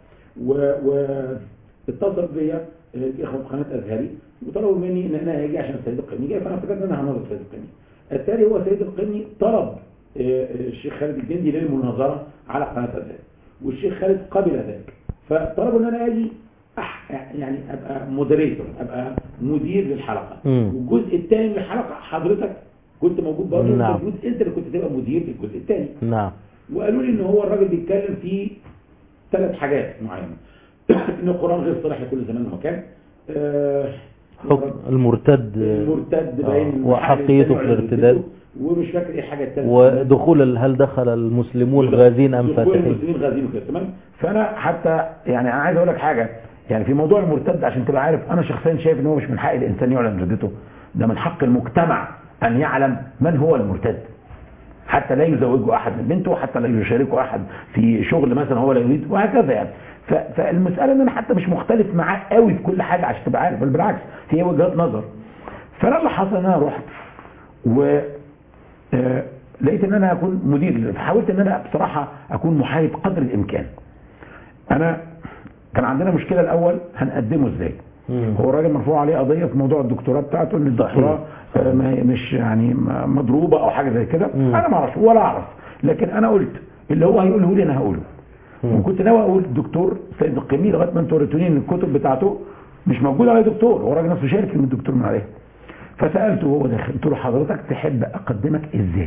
و واتصل بيا الاخوه قناه ازهري وطلبوا مني ان انا اجي عشان سيد القمني جاي فانا فكرت ان انا هناظر سيد القمني التالي هو سيد القمني طلب آه، الشيخ خالد الجندي للمناظره على قناه ازهر والشيخ خالد قبل ذلك فطلبوا ان انا اجي أح يعني ابقى مودريتور ابقى مدير للحلقه مم. والجزء الثاني من الحلقه حضرتك كنت موجود برضه نعم. المفروض انت اللي كنت تبقى مدير في الجزء الثاني نعم وقالوا لي ان هو الراجل بيتكلم في ثلاث حاجات معينه ان القران غير صالح لكل زمان ومكان آه، حكم المرتد المرتد آه، باين وحقيته في الارتداد ومش فاكر ايه الحاجه الثالثه ودخول ال- هل دخل المسلمون غازين أم دخول فاتحين المسلمين غازين وكده تمام فانا حتى يعني انا عايز اقول لك حاجه يعني في موضوع المرتد عشان تبقى عارف انا شخصيا شايف ان هو مش من حق الانسان يعلن ردته ده من حق المجتمع ان يعلم من هو المرتد حتى لا يزوجه احد من بنته حتى لا يشاركه احد في شغل مثلا هو لا يريد وهكذا يعني ف- فالمساله ان انا حتى مش مختلف معاه قوي في كل حاجه عشان تبقى عارف بل بالعكس هي وجهات نظر فانا اللي حصل ان انا رحت و آه، لقيت ان انا اكون مدير فحاولت ان انا بصراحه اكون محايد قدر الامكان انا كان عندنا مشكله الاول هنقدمه ازاي مم. هو الراجل مرفوع عليه قضيه في موضوع الدكتوراه بتاعته ان الدكتوراه آه، ما هي- مش يعني م- مضروبه او حاجه زي كده مم. انا ما اعرفش ولا اعرف لكن انا قلت اللي هو هيقوله لي انا هقوله مم. وكنت ناوي اقول الدكتور سيد القمي لغايه ما انتوا وريتوني ان الكتب بتاعته مش موجود عليه دكتور هو الراجل نفسه شارك كلمه دكتور من عليها فسالته وهو داخل قلت له حضرتك تحب اقدمك ازاي؟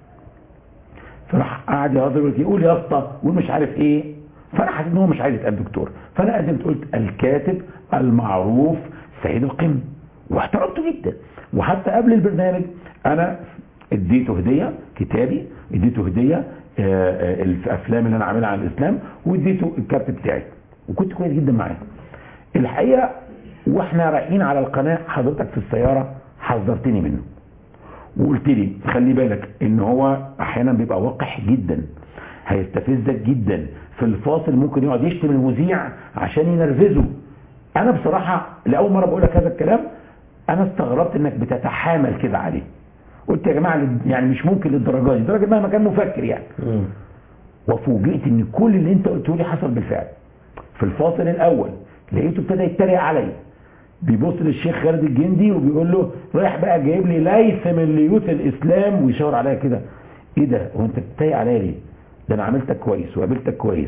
فراح قعد يهزر يقول يا اسطى قول مش عارف ايه فانا حسيت ان هو مش عايز يتقال دكتور فانا قدمت قلت الكاتب المعروف سيد القمي واحترمته جدا وحتى قبل البرنامج انا اديته هديه كتابي اديته هديه آه، آه، الافلام اللي انا عاملها عن الاسلام واديته الكارت بتاعي وكنت كويس جدا معاه الحقيقه واحنا رايحين على القناه حضرتك في السياره حذرتني منه وقلت لي خلي بالك ان هو احيانا بيبقى وقح جدا هيستفزك جدا في الفاصل ممكن يقعد يشتم المذيع عشان ينرفزه انا بصراحه لاول مره بقول لك هذا الكلام انا استغربت انك بتتحامل كده عليه قلت يا جماعه يعني مش ممكن للدرجه دي درجه مهما كان مفكر يعني مم. وفوجئت ان كل اللي انت قلته لي حصل بالفعل في الفاصل الاول لقيته ابتدى يتريق عليا بيبص للشيخ خالد الجندي وبيقول له رايح بقى جايب لي ليث من ليوث الاسلام ويشاور عليا كده ايه ده هو انت بتتريق عليا ليه؟ ده انا عملتك كويس وقابلتك كويس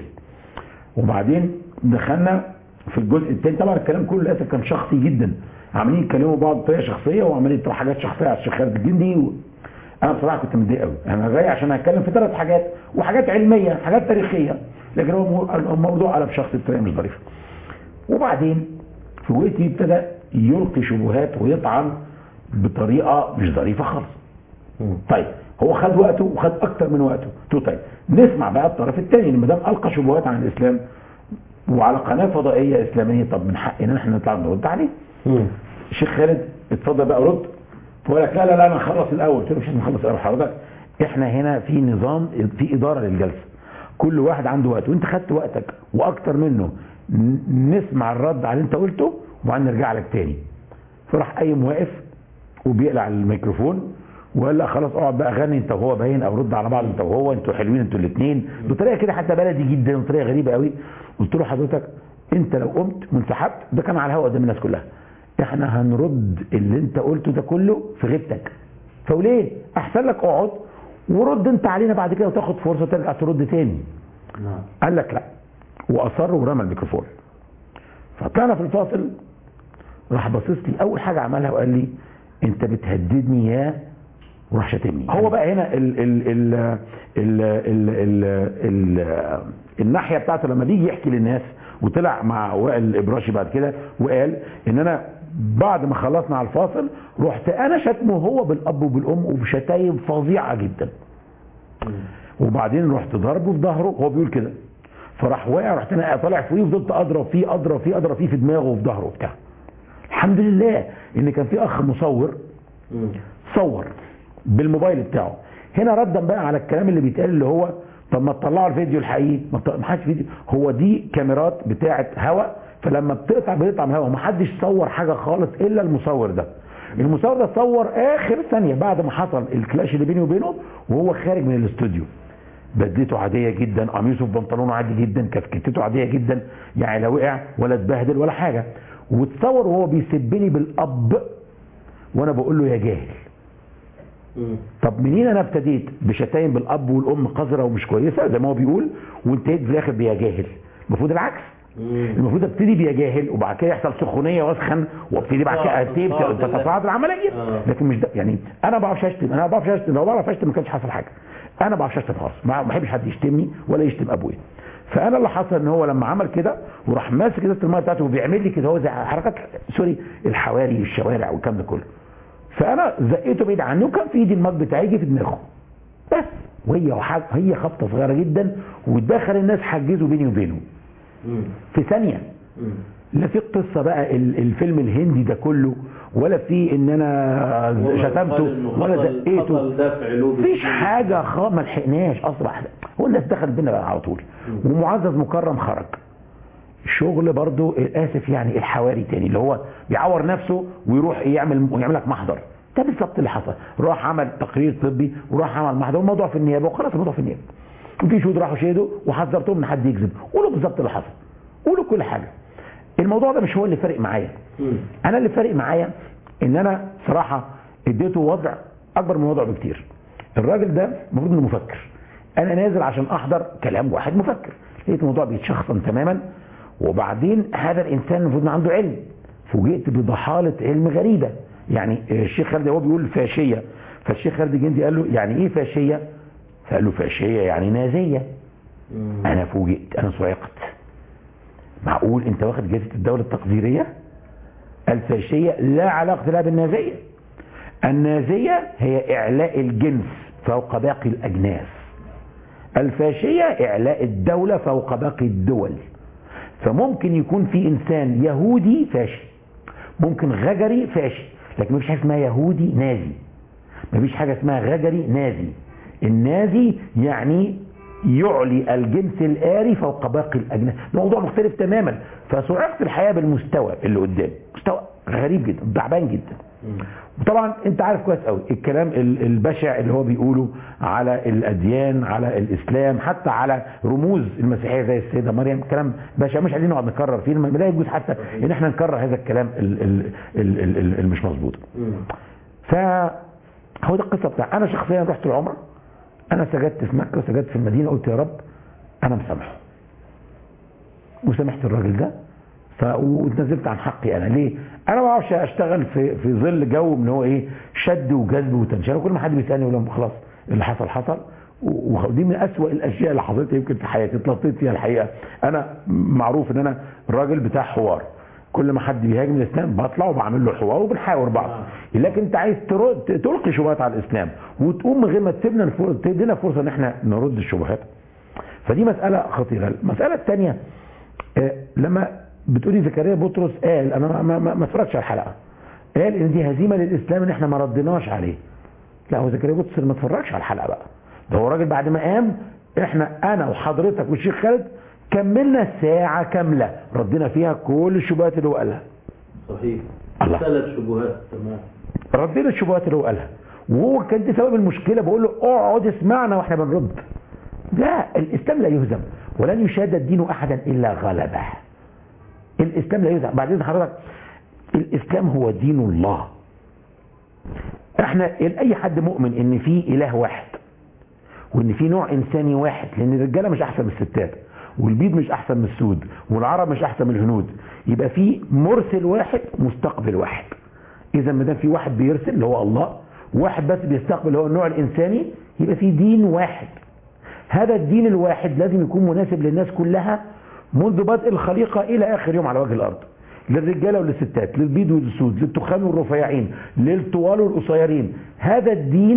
وبعدين دخلنا في الجزء الثاني طبعا الكلام كله للاسف كان شخصي جدا عاملين يتكلموا بعض بطريقه شخصيه وعمالين يطرحوا حاجات شخصيه على الشيخ خالد الجندي و... انا بصراحه كنت متضايق قوي انا جاي عشان اتكلم في ثلاث حاجات وحاجات علميه حاجات تاريخيه لكن هو مو- الموضوع قلب شخصي بطريقه مش ظريفه وبعدين فوجئتي ابتدى يلقي شبهات ويطعن بطريقه مش ظريفه خالص مم. طيب هو خد وقته وخد اكتر من وقته قلت له طيب نسمع بقى الطرف الثاني ما دام القى شبهات عن الاسلام وعلى قناه فضائيه اسلاميه طب من حقنا ان احنا نطلع نرد عليه مم. الشيخ خالد اتفضل بقى رد فقال لك لا لا لا انا هخلص الاول قلت له مش لازم نخلص الاول حضرتك احنا هنا في نظام في اداره للجلسه كل واحد عنده وقت وانت خدت وقتك واكتر منه ن- نسمع الرد على اللي انت قلته وبعدين نرجع لك تاني فراح قايم واقف وبيقلع الميكروفون وقال لا خلاص اقعد بقى غني انت وهو باين او رد على بعض انت وهو انتوا حلوين انتوا الاثنين بطريقه كده حتى بلدي جدا بطريقه غريبه قوي قلت له حضرتك انت لو قمت وانسحبت ده كان على الهواء قدام الناس كلها احنا هنرد اللي انت قلته ده كله في غيبتك فوليه احسن لك اقعد ورد انت علينا بعد كده وتاخد فرصه ترجع ترد تاني نعم قال لك لا واصر ورمى الميكروفون فطلعنا في الفاصل راح باصص لي اول حاجه عملها وقال لي انت بتهددني يا وراح شاتمني هو بقى هنا ال ال ال ال ال ال ال الناحيه بتاعته لما بيجي يحكي للناس وطلع مع وائل الابراشي بعد كده وقال ان انا بعد ما خلصنا على الفاصل رحت انا شتمه هو بالاب وبالام وبشتايم فظيعه جدا وبعدين رحت ضربه في ظهره هو بيقول كده فراح واقع رحت انا طالع فيه وفضلت اضرب فيه اضرب فيه اضرب فيه في دماغه وفي ظهره وبتاع الحمد لله ان كان في اخ مصور مم. صور بالموبايل بتاعه هنا ردا بقى على الكلام اللي بيتقال اللي هو طب ما تطلعوا الفيديو الحقيقي ما تط- ما حدش فيديو هو دي كاميرات بتاعه هواء فلما بتقطع بيقطع من الهواء ما حدش صور حاجه خالص الا المصور ده المصور ده صور اخر ثانيه بعد ما حصل الكلاش اللي بيني وبينه وهو خارج من الاستوديو بدلته عاديه جدا قميصه بنطلونه عادي جدا كفكتته عاديه جدا يعني لا وقع ولا اتبهدل ولا حاجه وتصور وهو بيسبني بالاب وانا بقول له يا جاهل مم. طب منين انا ابتديت بشتايم بالاب والام قذره ومش كويسه زي ما هو بيقول وانتهيت في الاخر بيا جاهل المفروض العكس مم. المفروض ابتدي بيا جاهل وبعد كده يحصل سخونيه واسخن وابتدي بعد كده اتيب تصاعد. تتصاعد العمليه آه. لكن مش ده يعني انا ما بعرفش اشتم انا ما بعرفش اشتم لو بعرف اشتم ما كانش حصل حاجه انا ما بعرفش اشتم خالص ما ما بحبش حد يشتمني ولا يشتم ابويا فانا اللي حصل ان هو لما عمل كده وراح ماسك ازازه الميه بتاعته وبيعمل لي كده هو زي حركات سوري الحواري الشوارع والكلام ده كله فانا زقيته بعيد عني وكان في ايدي المج بتاعي يجي في دماغه بس وهي وحاج هي خبطه صغيره جدا ودخل الناس حجزوا بيني وبينه مم. في ثانيه مم. لا في قصه بقى ال- الفيلم الهندي ده كله ولا في ان انا والله قال شتمته إنه ولا حصل- زقيته حصل دفع له مفيش بالسجن. حاجه خالص ما لحقناش اصبح هو الناس دخلت بينا بقى على طول ومعزز مكرم خرج شغل برضو اسف يعني الحواري تاني اللي هو بيعور نفسه ويروح يعمل ويعمل لك محضر ده بالظبط اللي حصل راح عمل تقرير طبي وراح عمل محضر والموضوع في النيابه وخلاص الموضوع في النيابه وفي شهود راحوا شهدوا وحذرتهم ان حد يكذب قولوا بالظبط اللي حصل قولوا كل حاجه الموضوع ده مش هو اللي فارق معايا انا اللي فارق معايا ان انا صراحه اديته وضع اكبر من وضعه بكتير الراجل ده المفروض انه مفكر انا نازل عشان احضر كلام واحد مفكر لقيت الموضوع بيتشخصن تماما وبعدين هذا الانسان المفروض إنه عنده علم فوجئت بضحاله علم غريبه يعني الشيخ خالد هو بيقول فاشيه فالشيخ خالد الجندي قال له يعني ايه فاشيه فقال له فاشيه يعني نازيه انا فوجئت انا صعقت معقول انت واخد جائزه الدوله التقديريه الفاشيه لا علاقه لها بالنازيه النازيه هي اعلاء الجنس فوق باقي الاجناس الفاشيه اعلاء الدوله فوق باقي الدول فممكن يكون في انسان يهودي فاشي ممكن غجري فاشي لكن مفيش حاجه اسمها يهودي نازي مفيش حاجه اسمها غجري نازي النازي يعني يعلي الجنس الآري فوق باقي الأجناس ده موضوع مختلف تماما فصعقت الحياة بالمستوى اللي قدامي مستوى غريب جدا تعبان جدا وطبعا انت عارف كويس قوي الكلام ال- البشع اللي هو بيقوله على الاديان على الاسلام حتى على رموز المسيحيه زي السيده مريم كلام بشع مش عايزين نقعد نكرر فيه ما لا يجوز حتى ان احنا نكرر هذا الكلام ال- ال- ال- ال- ال- المش مظبوط فهو ده القصه بتاع انا شخصيا رحت العمره انا سجدت في مكه وسجدت في المدينه قلت يا رب انا مسامحه وسامحت الراجل ده ف واتنازلت عن حقي انا ليه؟ انا ما بعرفش اشتغل في في ظل جو من هو ايه شد وجذب وتنشان وكل ما حد بيسالني يقول لهم خلاص اللي حصل حصل و- ودي من اسوأ الاشياء اللي حصلت يمكن في حياتي اتلطيت فيها الحقيقه انا معروف ان انا راجل بتاع حوار كل ما حد بيهاجم الاسلام بطلع وبعمل له حوار وبنحاور بعض لكن انت عايز ترد تلقي شبهات على الاسلام وتقوم من غير ما تسيبنا الفرصه تدينا فرصه ان احنا نرد الشبهات فدي مساله خطيره المساله الثانيه آه، لما بتقولي زكريا بطرس قال انا ما- ما ما- ما اتفرجتش على الحلقه قال ان دي هزيمه للاسلام ان احنا ما ردناش عليه لا هو زكريا بطرس اللي ما اتفرجش على الحلقه بقى ده هو راجل بعد ما قام احنا انا وحضرتك والشيخ خالد كملنا ساعه كامله ردينا فيها كل الشبهات اللي هو قالها صحيح الله. ثلاث شبهات تمام ردينا الشبهات اللي هو قالها وهو كان دي سبب المشكله بقول له اقعد اسمعنا واحنا بنرد لا الاسلام لا يهزم ولن يشاد الدين احدا الا غلبه الاسلام لا يهزم بعدين حضرتك الاسلام هو دين الله احنا اي حد مؤمن ان في اله واحد وان في نوع انساني واحد لان الرجاله مش احسن من الستات والبيض مش احسن من السود والعرب مش احسن من الهنود يبقى في مرسل واحد مستقبل واحد اذا ما دام في واحد بيرسل اللي هو الله واحد بس بيستقبل اللي هو النوع الانساني يبقى في دين واحد هذا الدين الواحد لازم يكون مناسب للناس كلها منذ بدء الخليقه الى اخر يوم على وجه الارض للرجاله وللستات للبيض والسود للتخان والرفيعين للطوال والقصيرين هذا الدين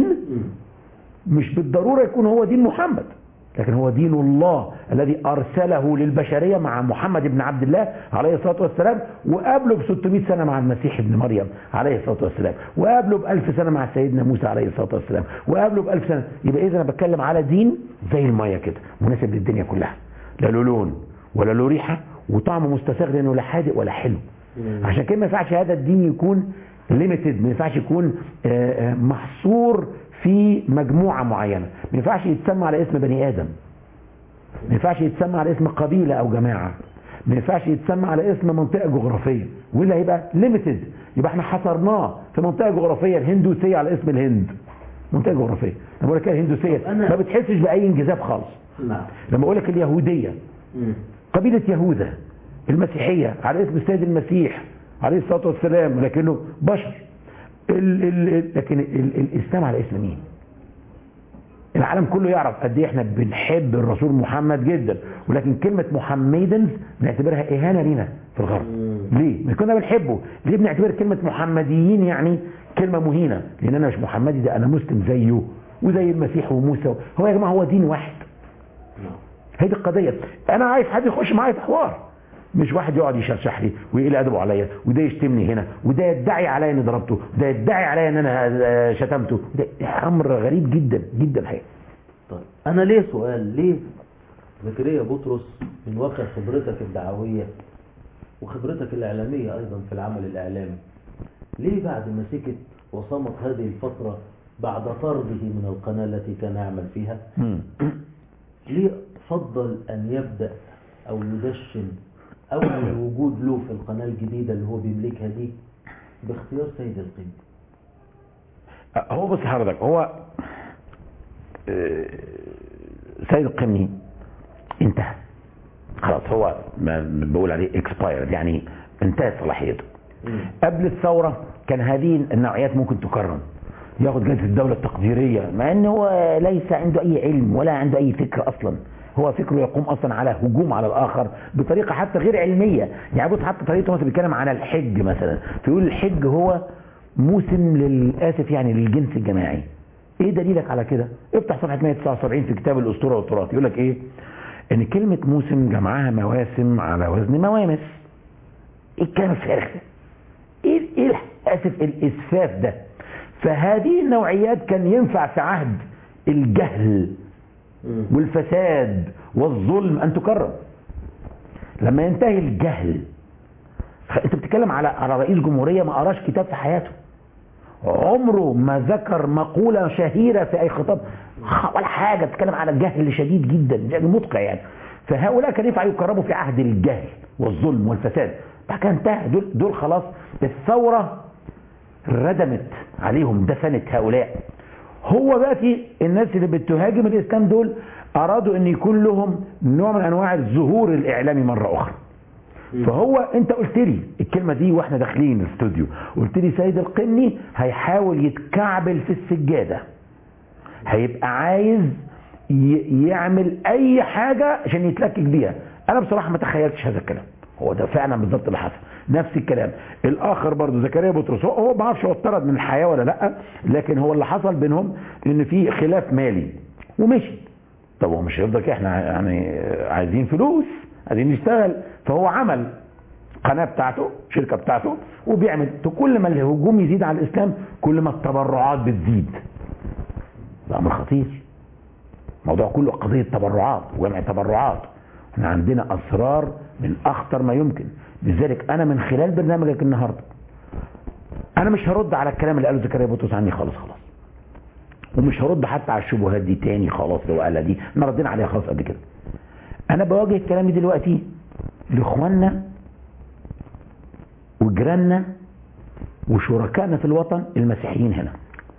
مش بالضروره يكون هو دين محمد لكن هو دين الله الذي ارسله للبشريه مع محمد بن عبد الله عليه الصلاه والسلام وقابله ب 600 سنه مع المسيح ابن مريم عليه الصلاه والسلام وقابله ب 1000 سنه مع سيدنا موسى عليه الصلاه والسلام وقابله ب 1000 سنه يبقى اذا انا بتكلم على دين زي الميه كده مناسب للدنيا كلها لا له لون ولا له ريحه وطعمه مستساغ لانه لا حادق ولا حلو عشان كده ما ينفعش هذا الدين يكون ليميتد ما ينفعش يكون آه، آه، محصور في مجموعه معينه ما ينفعش يتسمى على اسم بني ادم ما ينفعش يتسمى على اسم قبيله او جماعه ما ينفعش يتسمى على اسم منطقه جغرافيه والا هيبقى ليميتد يبقى احنا حصرناه في منطقه جغرافيه الهندوسيه على اسم الهند منطقه جغرافيه لما بقول لك الهندوسيه أنا- ما بتحسش باي انجذاب خالص نعم لما اقول لك اليهوديه مم. قبيلة يهوذا المسيحية على اسم السيد المسيح عليه الصلاة والسلام لكنه بشر ال ال لكن ال الإسلام على اسم مين العالم كله يعرف قد ايه احنا بنحب الرسول محمد جدا ولكن كلمة محمدنز بنعتبرها إهانة لينا في الغرب ليه؟ ما كنا بنحبه ليه بنعتبر كلمة محمديين يعني كلمة مهينة لأن أنا مش محمدي ده أنا مسلم زيه وزي المسيح وموسى هو يا جماعة هو دين واحد هي دي القضيه انا عايز حد يخش معايا في حوار مش واحد يقعد يشرشح لي ويقل ادبه عليا وده يشتمني هنا وده يدعي عليا اني ضربته وده يدعي عليا ان انا آه، شتمته ده امر غريب جدا جدا الحقيقه طيب انا ليه سؤال ليه زكريا بطرس من واقع خبرتك الدعويه وخبرتك الاعلاميه ايضا في العمل الاعلامي ليه بعد ما سكت وصمت هذه الفتره بعد طرده من القناه التي كان يعمل فيها ليه فضل أن يبدأ أو يدشن أول وجود له في القناة الجديدة اللي هو بيملكها دي باختيار سيد القبط هو بص حضرتك هو آه، سيد القمني انتهى خلاص هو ما بقول عليه اكسبايرد يعني انتهت صلاحيته قبل الثورة كان هذه النوعيات ممكن تكرم ياخد جائزة الدولة التقديرية مع ان هو ليس عنده اي علم ولا عنده اي فكر اصلا هو فكره يقوم اصلا على هجوم على الاخر بطريقة حتى غير علمية يعني بص حتى طريقته مثلا بيتكلم عن الحج مثلا فيقول الحج هو موسم للاسف يعني للجنس الجماعي ايه دليلك على كده افتح صفحة 179 في كتاب الاسطورة والتراث يقول لك ايه ان كلمة موسم جمعها مواسم على وزن موامس ايه الكلام الفارغ ده ايه ايه اسف الاسفاف ده فهذه النوعيات كان ينفع في عهد الجهل والفساد والظلم ان تكرم لما ينتهي الجهل انت بتتكلم على على رئيس جمهوريه ما قراش كتاب في حياته عمره ما ذكر مقوله شهيره في اي خطاب ولا حاجه بتتكلم على جهل شديد جدا جهل مدقع يعني فهؤلاء كان ينفع يكرموا في عهد الجهل والظلم والفساد بعد كده انتهى دول دول خلاص الثوره ردمت عليهم دفنت هؤلاء هو بقى الناس اللي بتهاجم الاسلام دول ارادوا ان يكون لهم نوع من انواع الظهور الاعلامي مره اخرى فهو انت قلت لي الكلمه دي واحنا داخلين الاستوديو قلت لي سيد القني هيحاول يتكعبل في السجاده هيبقى عايز ي- يعمل اي حاجه عشان يتلكك بيها انا بصراحه ما تخيلتش هذا الكلام هو ده فعلا بالظبط اللي حصل نفس الكلام الاخر برضه زكريا بطرس هو- هو ما اعرفش هو اتطرد من الحياه ولا لا لكن هو اللي حصل بينهم ان في خلاف مالي ومشي طب هو مش هيفضل كده احنا يعني عايزين فلوس عايزين نشتغل فهو عمل قناه بتاعته شركه بتاعته وبيعمل كل ما الهجوم يزيد على الاسلام كل ما التبرعات بتزيد ده امر خطير الموضوع كله قضيه تبرعات وجمع تبرعات احنا عندنا اسرار من اخطر ما يمكن لذلك انا من خلال برنامجك النهارده انا مش هرد على الكلام اللي قاله زكريا بطرس عني خالص خلاص ومش هرد حتى على الشبهات دي تاني خلاص اللي هو قالها دي احنا ردينا عليها خلاص قبل كده انا بواجه كلامي دلوقتي لاخواننا وجيراننا وشركائنا في الوطن المسيحيين هنا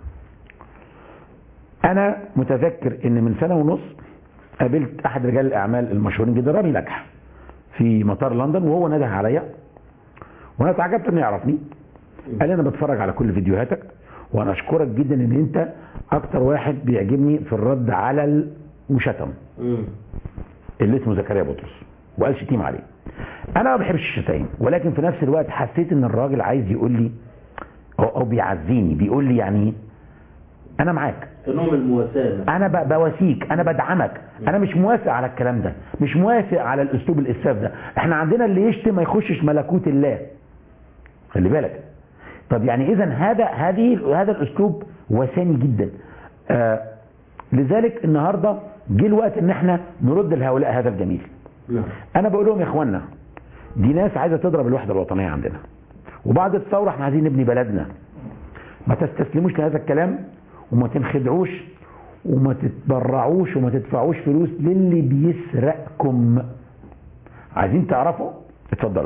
انا متذكر ان من سنه ونص قابلت احد رجال الاعمال المشهورين جدا رامي نجح في مطار لندن وهو نده عليا وانا تعجبت انه يعرفني قال لي انا بتفرج على كل فيديوهاتك وانا اشكرك جدا ان انت اكتر واحد بيعجبني في الرد على المشتم اللي اسمه زكريا بطرس وقال شتيم عليه انا ما بحبش الشتايم ولكن في نفس الوقت حسيت ان الراجل عايز يقول لي او, أو بيعزيني بيقول لي يعني انا معاك كنوع من المواساة انا ب- بواسيك انا بدعمك انا مش موافق على الكلام ده مش موافق على الاسلوب الاسفاف ده احنا عندنا اللي يشتم ما يخشش ملكوت الله خلي بالك طب يعني اذا هذا هذه هذا الاسلوب وثني جدا آه لذلك النهارده جه الوقت ان احنا نرد لهؤلاء هذا الجميل نعم انا بقول لهم يا اخوانا دي ناس عايزه تضرب الوحده الوطنيه عندنا وبعد الثوره احنا عايزين نبني بلدنا ما تستسلموش لهذا الكلام وما تنخدعوش وما تتبرعوش وما تدفعوش فلوس للي بيسرقكم عايزين تعرفوا اتفضلوا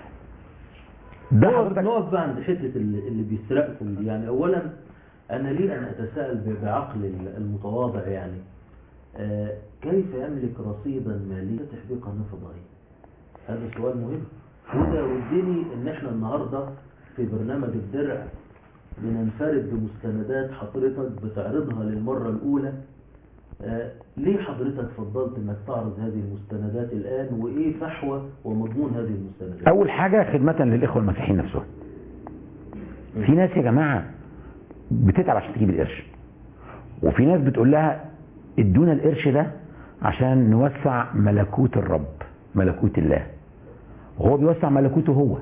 ده نقف حضرتك نقف بقى عند حته اللي, اللي بيسرقكم دي يعني اولا انا لي ان اتساءل ب- بعقل المتواضع يعني آه كيف يملك رصيدا ماليا يفتح به قناه فضائيه؟ هذا سؤال مهم وده ودني ان احنا النهارده في برنامج الدرع بننفرد بمستندات حضرتك بتعرضها للمره الاولى آه ليه حضرتك فضلت انك تعرض هذه المستندات الان وايه فحوى ومضمون هذه المستندات؟ اول حاجه خدمه للاخوه المسيحيين نفسهم في ناس يا جماعه بتتعب عشان تجيب القرش وفي ناس بتقول لها ادونا القرش ده عشان نوسع ملكوت الرب ملكوت الله وهو بيوسع ملكوته هو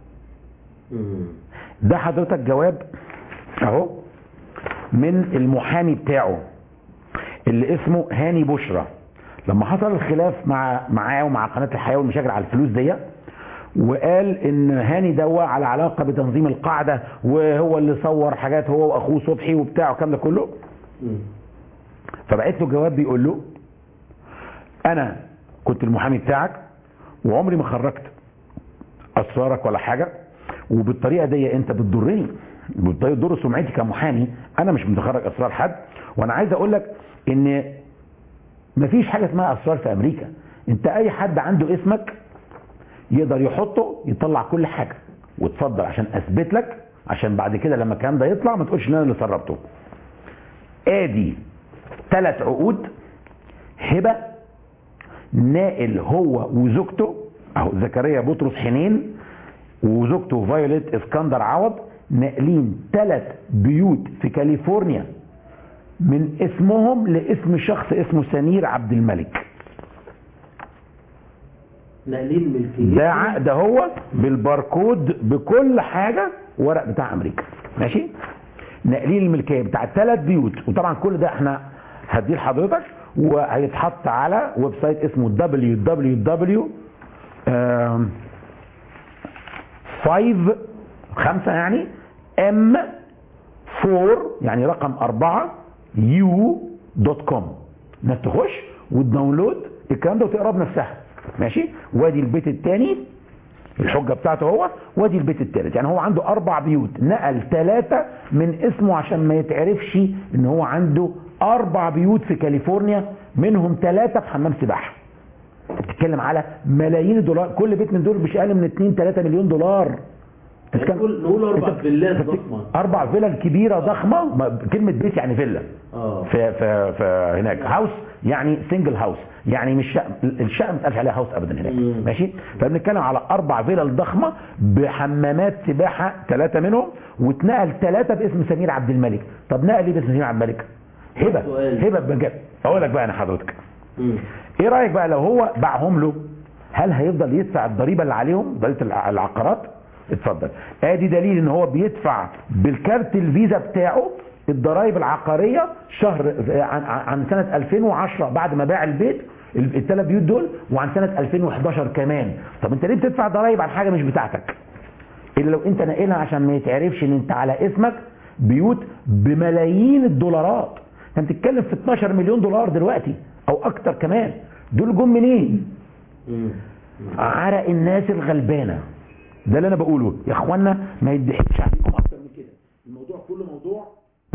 مم. ده حضرتك جواب اهو من المحامي بتاعه اللي اسمه هاني بشرى لما حصل الخلاف مع معاه ومع قناه الحياه والمشاكل على الفلوس دي وقال ان هاني دوا على علاقه بتنظيم القاعده وهو اللي صور حاجات هو واخوه صبحي وبتاع والكلام ده كله مم. فبعت له جواب بيقول له انا كنت المحامي بتاعك وعمري ما خرجت اسرارك ولا حاجه وبالطريقه دي انت بتضرني بتضر سمعتي كمحامي انا مش متخرج اسرار حد وانا عايز اقول لك ان مفيش حاجه اسمها اسرار في امريكا انت اي حد عنده اسمك يقدر يحطه يطلع كل حاجه وتفضل عشان اثبت لك عشان بعد كده لما الكلام ده يطلع ما تقولش ان انا اللي سربته ادي ثلاث عقود هبه نائل هو وزوجته اهو زكريا بطرس حنين وزوجته فايوليت اسكندر عوض ناقلين ثلاث بيوت في كاليفورنيا من اسمهم لاسم شخص اسمه سمير عبد الملك ناقلين ملكية ده عقد هو بالباركود بكل حاجه ورق بتاع امريكا ماشي ناقلين الملكيه بتاع الثلاث بيوت وطبعا كل ده احنا هديه لحضرتك وهيتحط على ويب سايت اسمه www آم، 5 خمسة يعني ام 4 يعني رقم أربعة يو دوت كوم الناس تخش وتداونلود الكلام ده وتقرا بنفسها ماشي وادي البيت الثاني الحجه بتاعته هو وادي البيت الثالث يعني هو عنده اربع بيوت نقل ثلاثه من اسمه عشان ما يتعرفش ان هو عنده اربع بيوت في كاليفورنيا منهم ثلاثه في حمام سباحه بتتكلم على ملايين الدولار كل بيت من دول مش اقل من 2 3 مليون دولار بتتكلم- نقول نقول اربع أنت فيلات بت- ضخمة اربع فيلل كبيره ضخمه ما- كلمه بيت يعني فيلا اه في في في هناك هاوس يعني سنجل هاوس يعني مش شقه الشقه ما بتقالش عليها هاوس ابدا هناك مم. ماشي فبنتكلم على اربع فيلل ضخمه بحمامات سباحه ثلاثه منهم واتنقل ثلاثه باسم سمير عبد الملك طب نقل ايه باسم سمير عبد الملك هبه سؤال. هبه بجد اقول لك بقى انا حضرتك مم. ايه رايك بقى لو هو باعهم له هل هيفضل يدفع الضريبه اللي عليهم ضريبه الع- العقارات اتفضل ادي دليل ان هو بيدفع بالكارت الفيزا بتاعه الضرائب العقاريه شهر عن, عن سنه 2010 بعد ما باع البيت ال- الثلاث بيوت دول وعن سنه 2011 كمان طب انت ليه بتدفع ضرائب على حاجه مش بتاعتك الا لو انت ناقلها عشان ما يتعرفش ان انت على اسمك بيوت بملايين الدولارات انت بتتكلم في 12 مليون دولار دلوقتي او اكتر كمان دول جم منين مم. عرق الناس الغلبانه ده اللي انا بقوله يا اخوانا ما يضحكش عليكم اكتر من كده الموضوع كله موضوع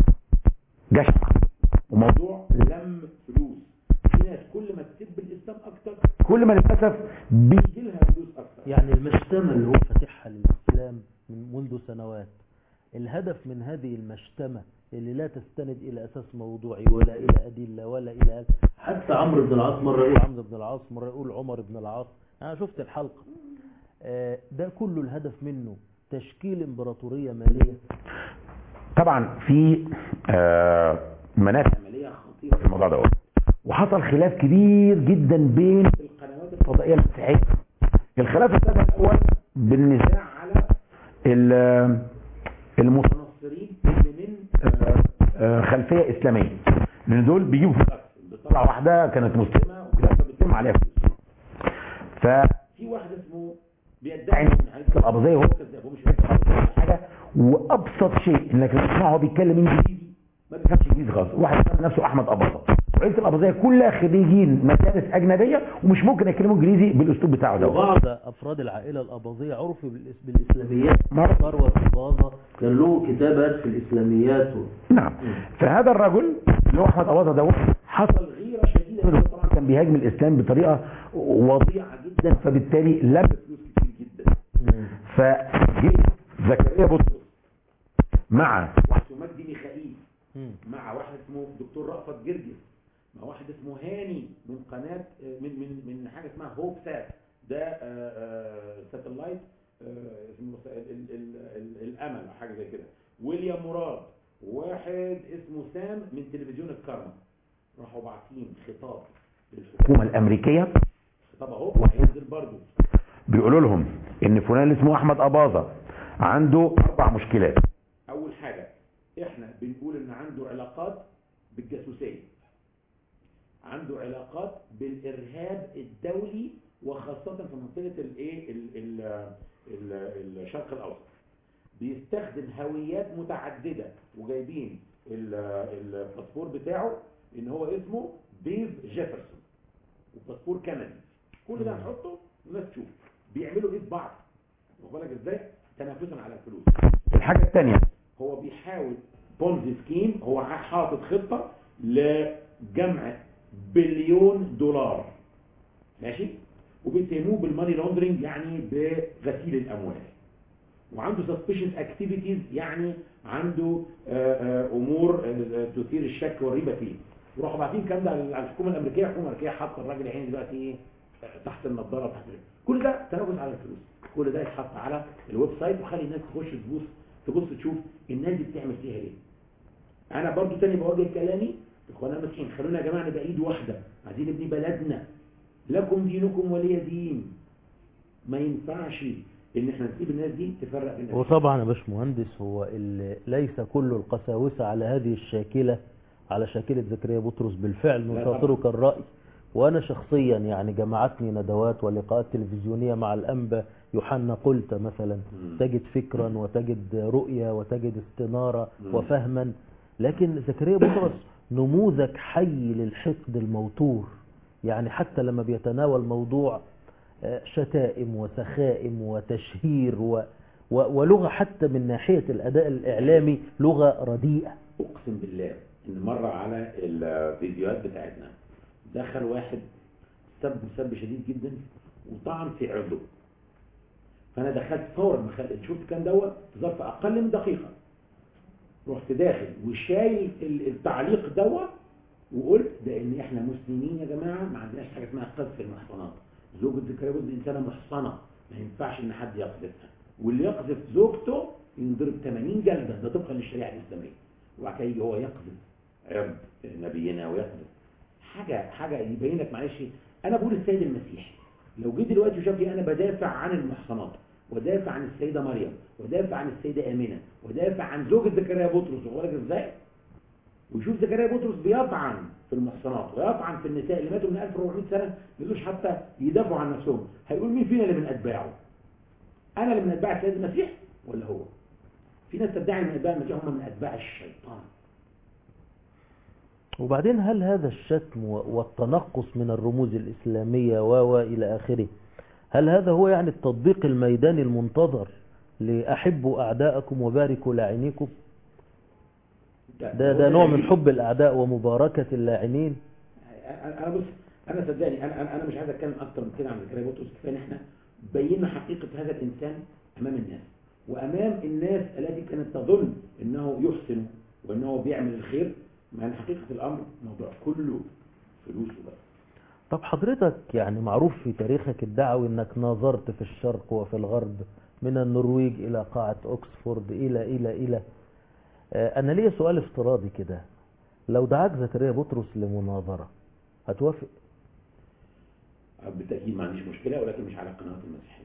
جشع وموضوع لم فلوس في ناس كل ما تسب الاسلام اكتر كل ما للاسف بيجي لها فلوس اكتر يعني المشتمة اللي هو فاتحها للإسلام من منذ سنوات الهدف من هذه المشتمة اللي لا تستند إلى أساس موضوعي ولا إلى أدلة ولا إلى حتى عمرو بن العاص مرة يقول عمرو بن العاص مرة يقول عمر بن العاص أنا شفت الحلقة آه، ده كله الهدف منه تشكيل إمبراطورية مالية طبعا في آه، منافع ماليه خطيره في الموضوع ده وحصل خلاف كبير جدا بين القنوات الفضائيه المسيحيه الخلاف ابتدى الاول بالنزاع على ال- المتنصرين اللي من آه، آه، خلفيه اسلاميه لان دول بيجيبوا فلوس أكتر. بتطلع واحده كانت مسلمه وكده فبيتم عليها فلوس ففي واحد اسمه بيدعي انه من عائله الاباضيه وهو كذاب هو مش من عائلة الأباضية ولا حاجه وابسط شيء انك لما تسمعه هو بيتكلم انجليزي ما بيفهمش انجليزي خالص واحد سمى نفسه احمد اباظه وعيله الاباضيه كلها خريجين مدارس اجنبيه ومش ممكن يتكلموا انجليزي بالاسلوب بتاعه ده وبعض أفراد العائلة الأباظية عرفوا بالإس- بالإسلاميات مرة. ثروة الباظة كان له كتابات في الإسلاميات و... نعم فهذا الرجل اللي هو احمد اباظه ده حصل غيره شديده منه طبعا كان بيهاجم الاسلام بطريقه وضيعه جدا فبالتالي لم فلوس كتير جدا فجه زكريا بطرس مع واحد اسمه مجدي ميخائيل مم. مع واحد اسمه دكتور رأفت جرجس مع واحد اسمه هاني من قناة من من من حاجة اسمها هوب سات ده ساتلايت اسمه س- ال- ال- ال- الامل او حاجه زي كده ويليام مراد واحد اسمه سام من تلفزيون الكرم راحوا باعتين خطاب للحكومه الامريكيه خطاب اهو وهينزل برضه بيقولوا لهم ان فلان اللي اسمه احمد اباظه عنده اربع مشكلات اول حاجه احنا بنقول ان عنده علاقات بالجاسوسيه عنده علاقات بالارهاب الدولي وخاصه في منطقه الايه ال- ال- ال- الشرق الاوسط بيستخدم هويات متعدده وجايبين ال- الباسبور بتاعه ان هو اسمه بيف جيفرسون وباسبور كندي كل ده هنحطه والناس تشوف بيعملوا ايه في بعض واخد بالك ازاي تنافسا على الفلوس الحاجة الثانية هو بيحاول بونزي سكيم هو حاطط خطة لجمع بليون دولار ماشي وبيتهموه بالماني لوندرنج يعني بغسيل الاموال وعنده suspicious activities يعني عنده آه، آه، امور آه، تثير الشك والريبه فيه وراحوا باعتين الكلام ده على الحكومه الامريكيه الحكومه الامريكيه حاطه الراجل العيني دلوقتي ايه آه، تحت النضاره تحت ال- كل ده تنافس على الفلوس كل ده يتحط على الويب سايت وخلي الناس تخش تبص تبص تشوف الناس دي بتعمل فيها ايه انا برضو تاني بوجه كلامي اخوانا المسيحيين خلونا يا جماعه نبقى ايد واحده عايزين نبني بلدنا لكم دينكم ولي دين ما ينفعش ان احنا نسيب الناس دي تفرق بين الناس وطبعا يا باشمهندس هو اللي ليس كل القساوسة على هذه الشاكلة على شاكلة زكريا بطرس بالفعل لا نشاطرك الرأي وأنا شخصيا يعني جمعتني ندوات ولقاءات تلفزيونية مع الأنبا يوحنا قلت مثلا مم. تجد فكرا وتجد رؤية وتجد استنارة مم. وفهما لكن زكريا بطرس نموذج حي للحقد الموتور يعني حتى لما بيتناول موضوع آه، شتائم وسخائم وتشهير و و ولغة حتى من ناحية الأداء الإعلامي لغة رديئة اقسم بالله ان مره على الفيديوهات بتاعتنا دخل واحد سب سب شديد جدا وطعن في عرضه فانا دخلت فورا ما خل- شفت كان دوت في ظرف اقل من دقيقه رحت داخل وشايل ال- التعليق دوت وقلت ده ان احنا مسلمين يا جماعه ما عندناش حاجه اسمها قذف المحصنات زوجة زكريا بطرس دي انسانه محصنه ما ينفعش ان حد يقذفها واللي يقذف زوجته ينضرب 80 جلده ده طبقا للشريعه الاسلاميه وبعد كده يجي هو يقذف عرض نبينا ويقذف حاجه حاجه يبين لك معلش انا بقول السيد المسيح لو جه دلوقتي وشافني انا بدافع عن المحصنات ودافع عن السيده مريم ودافع عن السيده امينه ودافع عن زوجة زكريا بطرس واخد بالك ازاي ويشوف زكريا بطرس بيطعن في المحصنات ويطعن في النساء اللي ماتوا من 1400 سنه ما يقدروش حتى يدافعوا عن نفسهم هيقول مين فينا اللي من اتباعه انا اللي من اتباع السيد المسيح ولا هو في ناس تدعي من اتباع المسيح هم من اتباع الشيطان وبعدين هل هذا الشتم و- والتنقص من الرموز الإسلامية و و إلى آخره هل هذا هو يعني التطبيق الميداني المنتظر لأحبوا أعداءكم وباركوا لاعنيكم ده, ده نوع من حب الأعداء ومباركة اللاعنين انا أنا بص انا صدقني انا انا انا مش عايز اتكلم اكتر من كده عن زكريا بطرس كفايه ان احنا بينا حقيقه هذا الانسان امام الناس وامام الناس التي كانت تظن انه يحسن وانه بيعمل الخير مع ان حقيقه الامر موضوع كله فلوس وبس طب حضرتك يعني معروف في تاريخك الدعوي انك ناظرت في الشرق وفي الغرب من النرويج الى قاعة اوكسفورد الى الى الى آه، انا ليا سؤال افتراضي كده لو دعاك زكريا بطرس لمناظرة هتوافق بالتاكيد ما عنديش مشكله ولكن مش على القنوات المسيحيه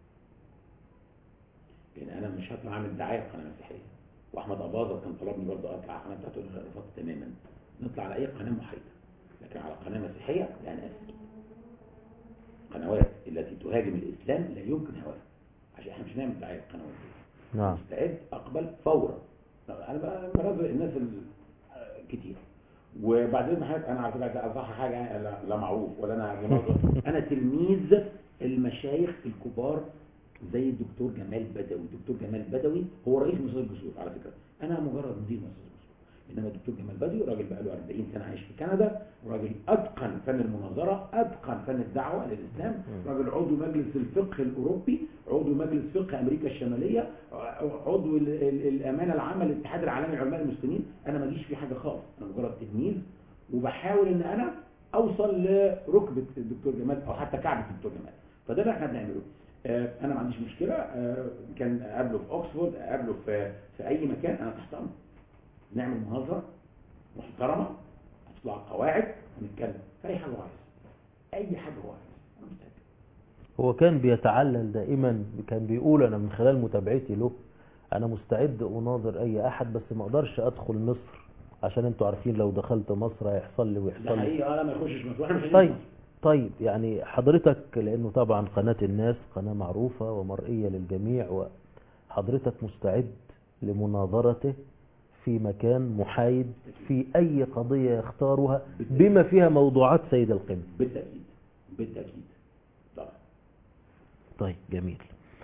لان انا مش هطلع اعمل دعايه لقناه مسيحيه واحمد اباظه كان طلبني برضه اطلع على القناه بتاعته رفضت تماما نطلع على اي قناه محايده لكن على قناه مسيحيه لا انا اسف القنوات التي تهاجم الاسلام لا يمكن هواها عشان احنا مش نعمل دعايه للقنوات دي نعم مستعد اقبل فورا انا بقى برازق الناس الكتير وبعدين حاجة انا على فكره ده اصح حاجه لا, لا معروف ولا انا انا تلميذ المشايخ الكبار زي الدكتور جمال بدوي الدكتور جمال بدوي هو رئيس مؤسسه الجسور على فكره انا مجرد مدير مؤسسه الجسور انما الدكتور جمال بدوي راجل بقى له 40 سنه عايش في كندا راجل اتقن فن المناظره اتقن فن الدعوه للاسلام راجل عضو مجلس الفقه الاوروبي عضو مجلس فقه امريكا الشماليه عضو ال- ال- الامانه العامه للاتحاد العالمي لعلماء المسلمين انا ما اجيش في حاجه خالص انا مجرد تلميذ وبحاول ان انا اوصل لركبه الدكتور جمال او حتى كعبه الدكتور جمال فده اللي احنا بنعمله آه، انا ما عنديش مشكله آه، كان اقابله في اوكسفورد اقابله في في اي مكان انا تحت امره نعمل مناظره محترمه هتطلع قواعد ونتكلم في اي حاجه هو عايزها اي حاجه هو عايزها انا مستعد هو كان بيتعلل دائما كان بيقول انا من خلال متابعتي له انا مستعد اناظر اي احد بس ما اقدرش ادخل مصر عشان انتوا عارفين لو دخلت مصر هيحصل لي ده ويحصل لي حقيقي اه لا ما يخشش مصر احنا مش طيب عايزين طيب يعني حضرتك لانه طبعا قناة الناس قناة معروفة ومرئية للجميع وحضرتك مستعد لمناظرته في مكان محايد في اي قضية يختارها بما فيها موضوعات سيد القمة بالتاكيد بالتاكيد طبعا طيب جميل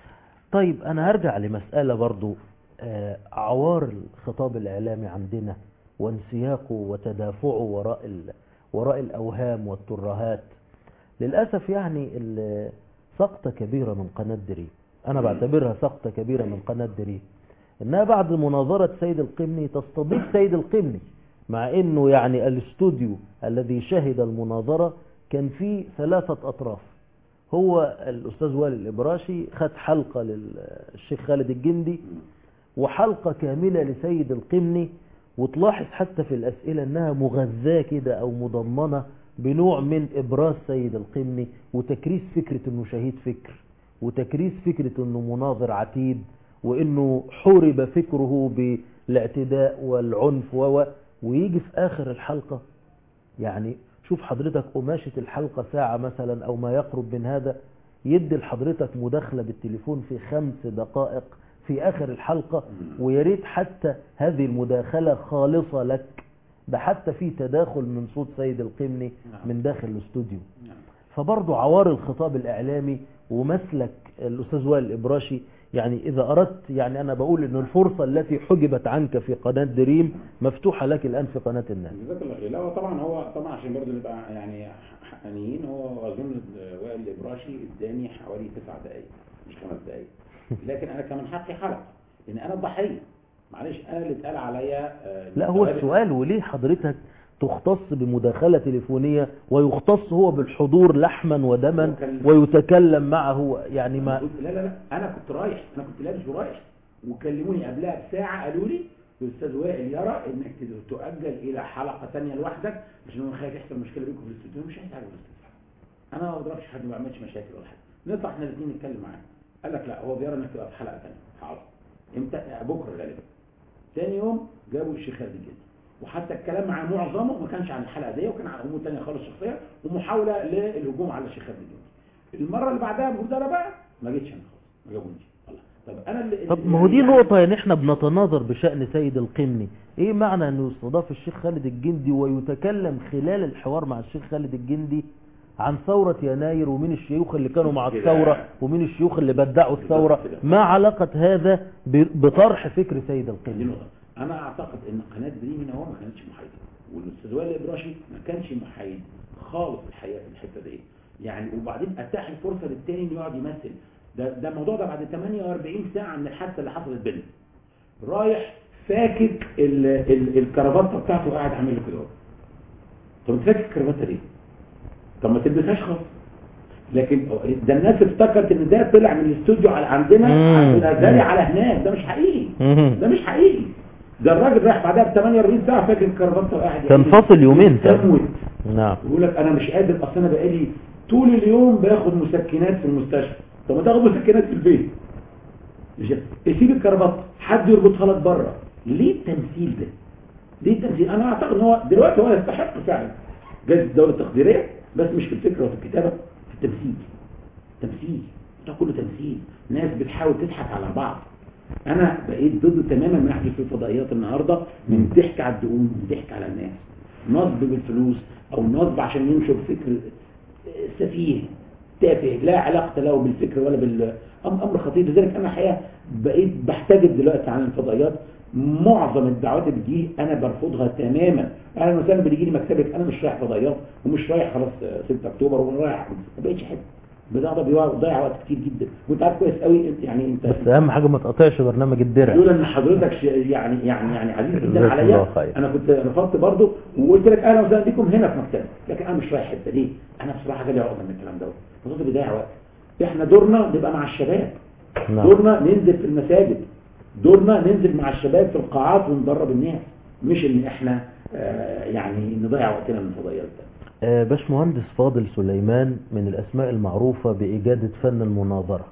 طيب أنا هرجع لمسألة برضو آه، عوار الخطاب الإعلامي عندنا وانسياقه وتدافعه وراء ال... وراء الأوهام والترهات للأسف يعني ال- سقطة كبيرة من قناة دريم أنا بعتبرها سقطة كبيرة من قناة دريم إنها بعد مناظرة سيد القمني تستضيف سيد القمني مع إنه يعني الاستوديو الذي شهد المناظرة كان فيه ثلاثة أطراف هو الأستاذ والي الإبراشي خد حلقة للشيخ خالد الجندي وحلقة كاملة لسيد القمني وتلاحظ حتى في الأسئلة أنها مغذاة كده أو مضمنة بنوع من إبراز سيد القمني وتكريس فكرة أنه شهيد فكر وتكريس فكرة أنه مناظر عتيد وأنه حورب فكره بالاعتداء والعنف و ويجي في آخر الحلقة يعني شوف حضرتك قماشة الحلقة ساعة مثلا أو ما يقرب من هذا يدي لحضرتك مداخلة بالتليفون في خمس دقائق في آخر الحلقة ويا ريت حتى هذه المداخلة خالصة لك ده حتى في تداخل من صوت سيد القمني نعم. من داخل الاستوديو نعم. فبرضه عوار الخطاب الإعلامي ومسلك الأستاذ وائل الإبراشي يعني إذا أردت يعني أنا بقول إن الفرصة التي حجبت عنك في قناة دريم مفتوحة لك الآن في قناة الناس جزاك الله خير لا هو طبعا هو طبعا عشان برضه نبقى يعني حقانيين هو اظن وائل الابراشي اداني حوالي تسع دقائق مش خمس دقائق لكن انا كمان حقي حلقه لان انا الضحيه معلش انا اللي اتقال عليا آه، لا هو السؤال- السؤال وليه حضرتك تختص بمداخلة تليفونية ويختص هو بالحضور لحما ودما وكان- ويتكلم معه يعني ما لا لا لا انا كنت رايح انا كنت لابس ورايح وكلموني قبلها بساعه قالوا لي الاستاذ وائل يرى انك تؤجل الى حلقه ثانيه لوحدك عشان هو خايف يحصل مشكله بينكم في الاستوديو مش هيحصل حاجه في الاستوديو انا ما بضربش حد ما بعملش مشاكل ولا حاجه نطلع احنا الاثنين نتكلم معاه قال لك لا هو بيرى انك تبقى في حلقه ثانيه حاضر امتى بكره غالبا ثاني يوم جابوا الشيخ خالد الجندي وحتى الكلام معاه معظمه ما كانش عن الحلقه دي وكان عن امور ثانيه خالص شخصيه ومحاوله للهجوم على الشيخ خالد الجندي المره اللي بعدها المفروض انا بقى ما جيتش انا خالص ما جابونيش والله طب انا اللي طب ما هو دي نقطة يعني احنا بنتناظر بشأن سيد القمني ايه معنى انه يستضاف الشيخ خالد الجندي ويتكلم خلال الحوار مع الشيخ خالد الجندي عن ثورة يناير ومين الشيوخ اللي كانوا مع كده. الثورة ومين الشيوخ اللي بدعوا الثورة كده. ما علاقة هذا ب- بطرح فكر سيد دي القمني نقطة أنا أعتقد إن قناة دريم هنا هو ما كانتش محايدة والأستاذ وائل الإبراشي ما كانش محايد خالص الحقيقة في الحتة دي يعني وبعدين أتاح الفرصة للتاني إنه يقعد يمثل ده ده الموضوع ده بعد 48 ساعة من الحادثة اللي حصلت بينهم رايح فاكك ال ال الكرافته بتاعته قاعد عامل له كده اهو. طب انت فاكك الكرافته ليه؟ طب ما تلبسهاش خالص لكن ده الناس افتكرت ان ده طلع من الاستوديو على عندنا مم. في الازهري على هناك ده مش حقيقي مم. ده مش حقيقي ده الراجل رايح بعدها ب 48 ساعه فاكر الكرافته وقاعد تنفصل يومين تموت نعم يقول لك انا مش قادر اصل انا بقالي طول اليوم باخد مسكنات في المستشفى طب ما تاخد مسكنات في البيت مش سيب الكرافته حد يربطها لك بره ليه التمثيل ده ليه التمثيل انا اعتقد ان هو دلوقتي هو يستحق فعلا جائزه الدوله التقديريه بس مش في الفكره وفي الكتابه في التمثيل تمثيل ده كله تمثيل ناس بتحاول تضحك على بعض انا بقيت ضد تماما ما يحدث في الفضائيات النهارده من ضحك على الدقون من ضحك على الناس نصب بالفلوس او نصب عشان ينشر فكر سفيه تافه لا علاقة له بالفكر ولا بال أم- امر خطير لذلك انا الحقيقه بقيت بحتجب دلوقتي عن الفضائيات معظم الدعوات اللي بتجي انا برفضها تماما انا مثلا بيجي لي مكتبك انا مش رايح فضائيات ومش رايح خلاص آه، 6 اكتوبر ورايح ما بقتش احب بضيع بضيع وقت كتير جدا وانت عارف كويس قوي انت يعني انت بس اهم حاجة ما تقطعش برنامج الدرع لولا ان حضرتك ش- يعني يعني يعني عزيز جدا جزاك عليا الله خير. انا كنت رفضت برضه وقلت لك اهلا وسهلا بكم هنا في مكتبي لكن انا مش رايح حته ليه؟ انا بصراحه جالي عقده من الكلام دوت فضلت بيضيع وقت احنا دورنا نبقى مع الشباب نعم. دورنا ننزل في المساجد دورنا ننزل مع الشباب في القاعات وندرب الناس مش ان احنا آه يعني نضيع وقتنا من الفضائيات ده آه، باشمهندس فاضل سليمان من الأسماء المعروفة بإجادة فن المناظرة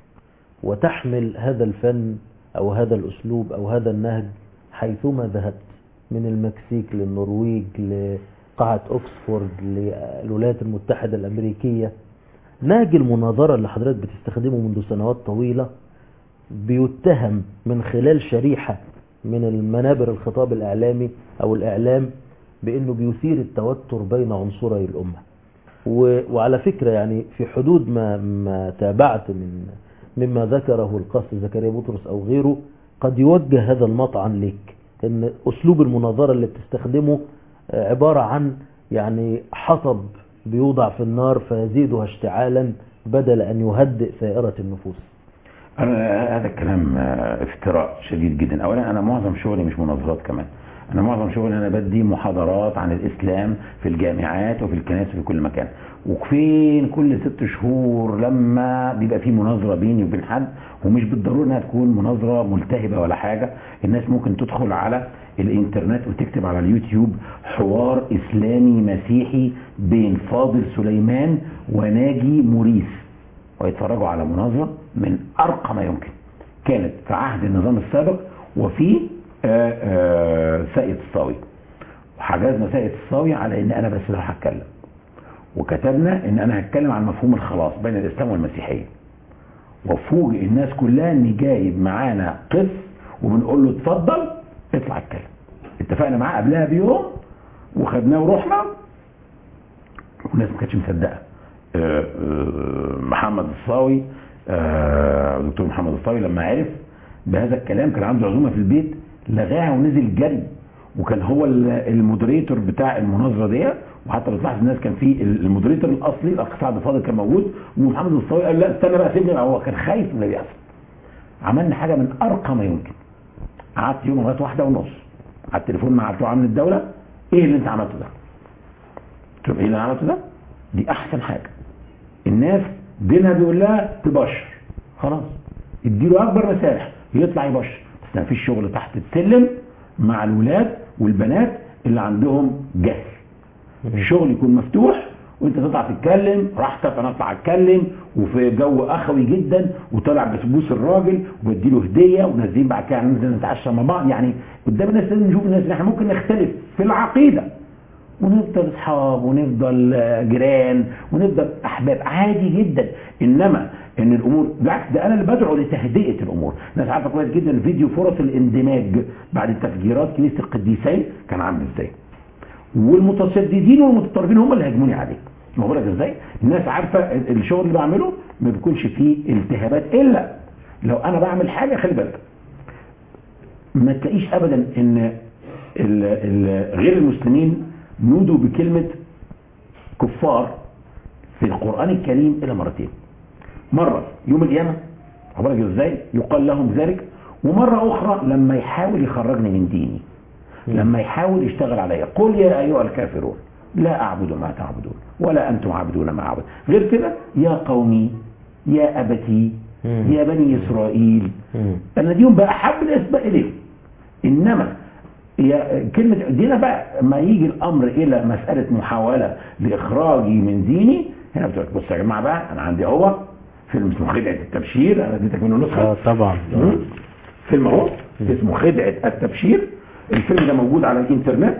وتحمل هذا الفن أو هذا الأسلوب أو هذا النهج حيثما ذهبت من المكسيك للنرويج لقاعة أكسفورد للولايات المتحدة الأمريكية نهج المناظرة اللي حضرتك بتستخدمه منذ سنوات طويلة بيتهم من خلال شريحة من المنابر الخطاب الإعلامي أو الإعلام بأنه بيثير التوتر بين عنصري الأمة و- وعلى فكرة يعني في حدود ما, ما تابعت من مما ذكره القس زكريا بطرس أو غيره قد يوجه هذا المطعن لك ان أسلوب المناظرة اللي بتستخدمه آه، عبارة عن يعني حطب بيوضع في النار فيزيدها اشتعالا بدل أن يهدئ ثائرة النفوس أنا هذا الكلام آه، افتراء شديد جدا أولا أنا معظم شغلي مش مناظرات كمان أنا معظم شغلي أنا بدي محاضرات عن الإسلام في الجامعات وفي الكنائس وفي كل مكان وفين كل ست شهور لما بيبقى في مناظرة بيني وبين حد ومش بالضرورة انها تكون مناظرة ملتهبة ولا حاجة الناس ممكن تدخل على الانترنت وتكتب على اليوتيوب حوار اسلامي مسيحي بين فاضل سليمان وناجي موريس ويتفرجوا على مناظرة من ارقى ما يمكن كانت في عهد النظام السابق وفي آه، آه، ساقية الصاوي حجزنا ساقية الصاوي على ان انا بس اللي هتكلم وكتبنا ان انا هتكلم عن مفهوم الخلاص بين الاسلام والمسيحيه وفوجئ الناس كلها ان جايب معانا قس وبنقول له اتفضل اطلع اتكلم اتفقنا معاه قبلها بيوم وخدناه ورحنا والناس ما كانتش مصدقه آه، آه، محمد الصاوي آه، دكتور محمد الصاوي لما عرف بهذا الكلام كان عنده عزومه في البيت لغاها ونزل جري وكان هو ال- المودريتور بتاع المناظره دي وحتى لو تلاحظ الناس كان في المودريتور الاصلي الاخ سعد فاضل كان موجود ومحمد الصاوي قال لا استنى بقى سيبني هو كان خايف من اللي بيحصل عملنا حاجه من ارقى ما يمكن قعدت يوم لغايه واحده ونص على التليفون مع بتوع امن الدوله ايه اللي انت عملته ده؟ قلت لهم ايه اللي انا عملته ده؟ دي احسن حاجه الناس دينها بيقول لها تبشر خلاص اديله اكبر مساحه يطلع يبشر بس ما فيش شغل تحت السلم مع الولاد والبنات اللي عندهم جهل الشغل يكون مفتوح وانت تطلع تتكلم راحتك انا اطلع اتكلم وفي جو اخوي جدا وطالع بسبوس الراجل وبديله هديه ونازلين بعد كده ننزل نتعشى مع بعض يعني قدام الناس لازم نشوف الناس ان احنا ممكن نختلف في العقيده ونفضل اصحاب ونفضل آه، جيران ونفضل احباب عادي جدا انما ان الامور بالعكس ده انا اللي بدعو لتهدئه الامور الناس عارفه كويس جدا فيديو فرص الاندماج بعد تفجيرات كنيسه القديسين كان عامل ازاي والمتشددين والمتطرفين هم اللي هاجموني عليه ما بقول لك ازاي الناس عارفه الشغل اللي بعمله ما بيكونش فيه التهابات الا لو انا بعمل حاجه خلي بالك ما تلاقيش ابدا ان ال ال غير المسلمين نودوا بكلمه كفار في القران الكريم الى مرتين مره يوم القيامه عبارة ازاي يقال لهم ذلك ومره اخرى لما يحاول يخرجني من ديني لما يحاول يشتغل عليا قل يا ايها الكافرون لا اعبد ما تعبدون ولا انتم عابدون ما اعبد غير كده يا قومي يا ابتي مم. يا بني اسرائيل مم. انا ديهم بقى احب الاسماء اليهم انما يا كلمة دينا بقى ما يجي الامر الى مسألة محاولة لاخراجي من ديني هنا بتقول لك بص يا جماعة بقى انا عندي اهو فيلم اسمه خدعة التبشير انا اديتك منه نسخة اه طبعا مم. فيلم اهو اسمه خدعة التبشير الفيلم ده موجود على الانترنت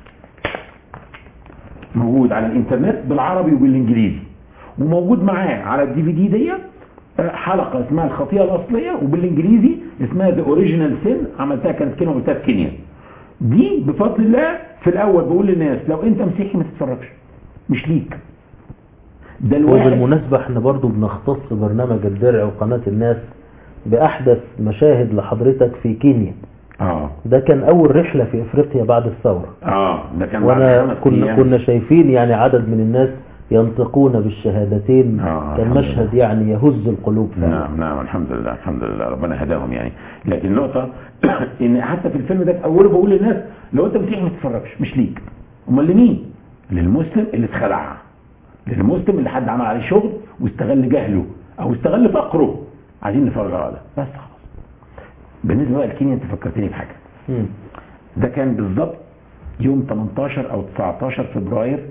موجود على الانترنت بالعربي وبالانجليزي وموجود معاه على الدي في دي دي آه، حلقة اسمها الخطيئة الأصلية وبالانجليزي اسمها ذا اوريجينال سين عملتها كانت كلمة قلتها في كينيا دي بفضل الله في الأول بقول للناس لو أنت مسيحي ما تتفرجش مش ليك ده الواحد وبالمناسبة احنا برضو بنختص برنامج الدرع وقناة الناس بأحدث مشاهد لحضرتك في كينيا اه ده كان أول رحلة في إفريقيا بعد الثورة اه ده كان بعد وانا خمس كنا أيام. كنا شايفين يعني عدد من الناس ينطقون بالشهادتين آه، كان الحمد مشهد يعني يهز القلوب فعلا. نعم نعم الحمد لله الحمد لله ربنا هداهم يعني لكن النقطة ان حتى في الفيلم ده في اوله بقول للناس لو انت مسيحي ما تتفرجش مش ليك امال لمين؟ للمسلم اللي اتخلع للمسلم اللي حد عمل عليه شغل واستغل جهله او استغل فقره عايزين نتفرج على ده بس خلاص بالنسبة بقى لكينيا انت فكرتني بحاجة مم. ده كان بالظبط يوم 18 او 19 فبراير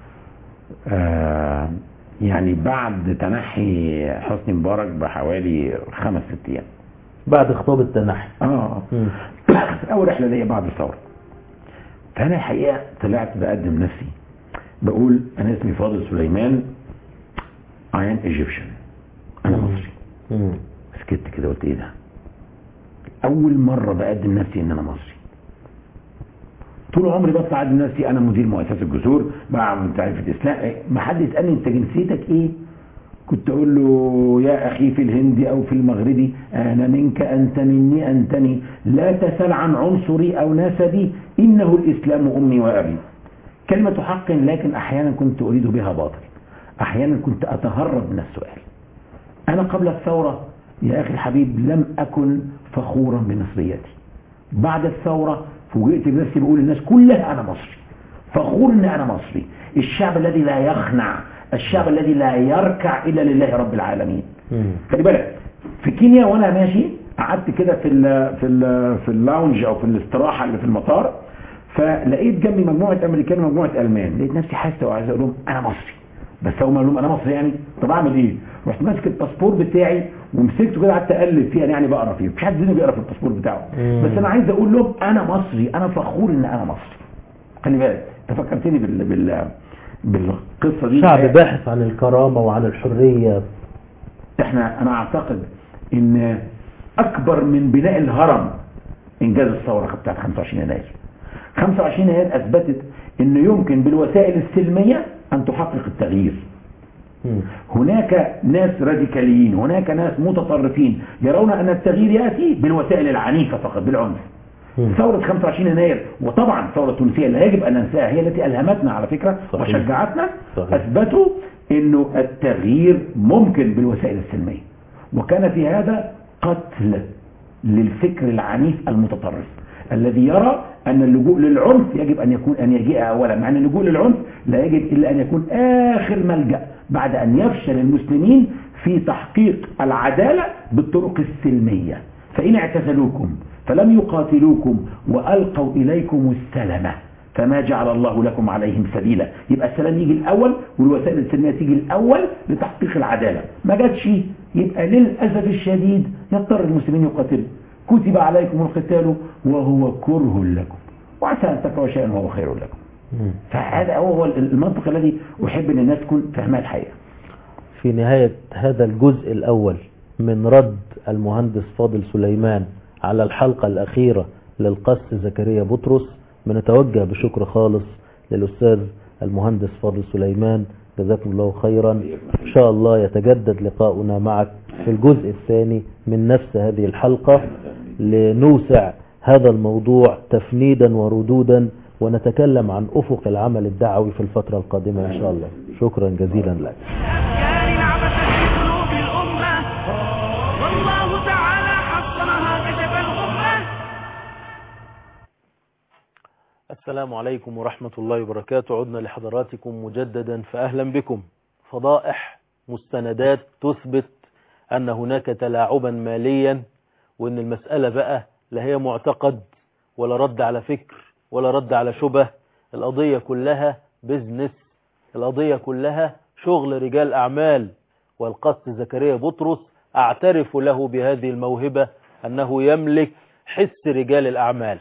آه يعني بعد تنحي حسني مبارك بحوالي خمس ست ايام بعد خطاب التنحي اه مم. اول رحله ليا بعد الثوره فانا الحقيقه طلعت بقدم نفسي بقول انا اسمي فاضل سليمان I am Egyptian انا مصري مم. سكت كده قلت ايه ده اول مره بقدم نفسي ان انا مصري طول عمري بطلع اقدم نفسي انا مدير مؤسسه الجسور بعمل تعريف الاسلام ما حد يسالني انت جنسيتك ايه كنت اقول له يا اخي في الهندي او في المغربي انا منك انت مني انتني لا تسل عن عنصري او نسبي انه الاسلام امي وابي كلمة حق لكن احيانا كنت اريد بها باطل احيانا كنت اتهرب من السؤال انا قبل الثورة يا اخي الحبيب لم اكن فخورا بمصريتي بعد الثورة فوجئت بنفسي بقول الناس كلها انا مصري فخور ان انا مصري الشعب الذي لا يخنع الشعب الذي لا يركع الا لله رب العالمين خلي بالك في كينيا وانا ماشي قعدت كده في ال في ال في اللاونج او في الاستراحه اللي في المطار فلقيت جنبي مجموعه امريكان ومجموعه المان لقيت نفسي حاسس وعايز اقول لهم انا مصري بس اول ما اقول لهم انا مصري يعني طب اعمل ايه؟ رحت ماسك الباسبور بتاعي ومسكته كده قعدت اقلب فيه يعني بقرا فيه مفيش حد فينا بيقرا في الباسبور بتاعه بس انا عايز اقول لهم انا مصري انا فخور ان انا مصري خلي بالك انت فكرتني بال بال بالقصه دي شعب باحث عن الكرامة وعن الحرية احنا انا اعتقد ان اكبر من بناء الهرم انجاز الثوره بتاعت 25 يناير 25 يناير اثبتت انه يمكن بالوسائل السلميه ان تحقق التغيير مم. هناك ناس راديكاليين هناك ناس متطرفين يرون ان التغيير ياتي بالوسائل العنيفه فقط بالعنف مم. ثورة 25 يناير وطبعا ثورة تونسية لا يجب أن ننساها هي التي ألهمتنا على فكرة صحيح. وشجعتنا صحيح. أثبتوا أنه التغيير ممكن بالوسائل السلمية وكان في هذا قتل للفكر العنيف المتطرف الذي يرى أن اللجوء للعنف يجب أن يكون أن يجيء أولا مع أن اللجوء للعنف لا يجب إلا أن يكون آخر ملجأ بعد أن يفشل المسلمين في تحقيق العدالة بالطرق السلمية فإن اعتزلوكم فلم يقاتلوكم وألقوا إليكم السلمة فما جعل الله لكم عليهم سبيلا يبقى السلام يجي الأول والوسائل السلمية تيجي الأول لتحقيق العدالة ما جاتش يبقى للأسف الشديد يضطر المسلمين يقاتلوا كتب عليكم القتال وهو كره لكم وعسى أن تكرهوا شيئا وهو خير لكم مم. فهذا هو المنطق الذي أحب أن الناس تكون فاهمها الحقيقة في نهاية هذا الجزء الأول من رد المهندس فاضل سليمان على الحلقة الأخيرة للقس زكريا بطرس بنتوجه بشكر خالص للأستاذ المهندس فاضل سليمان جزاكم الله خيرا إن شاء الله يتجدد لقاؤنا معك في الجزء الثاني من نفس هذه الحلقة لنوسع هذا الموضوع تفنيدا وردودا ونتكلم عن أفق العمل الدعوي في الفترة القادمة إن شاء الله شكرا جزيلا لك الأفكار لعبت في قلوب الأمة والله تعالى حصنها كشف الغمة السلام عليكم ورحمة الله وبركاته عدنا لحضراتكم مجددا فأهلا بكم فضائح مستندات تثبت أن هناك تلاعبا ماليا وأن المسألة بقى لا هي معتقد ولا رد على فكر ولا رد على شبه القضية كلها بزنس القضية كلها شغل رجال أعمال والقس زكريا بطرس أعترف له بهذه الموهبة أنه يملك حس رجال الأعمال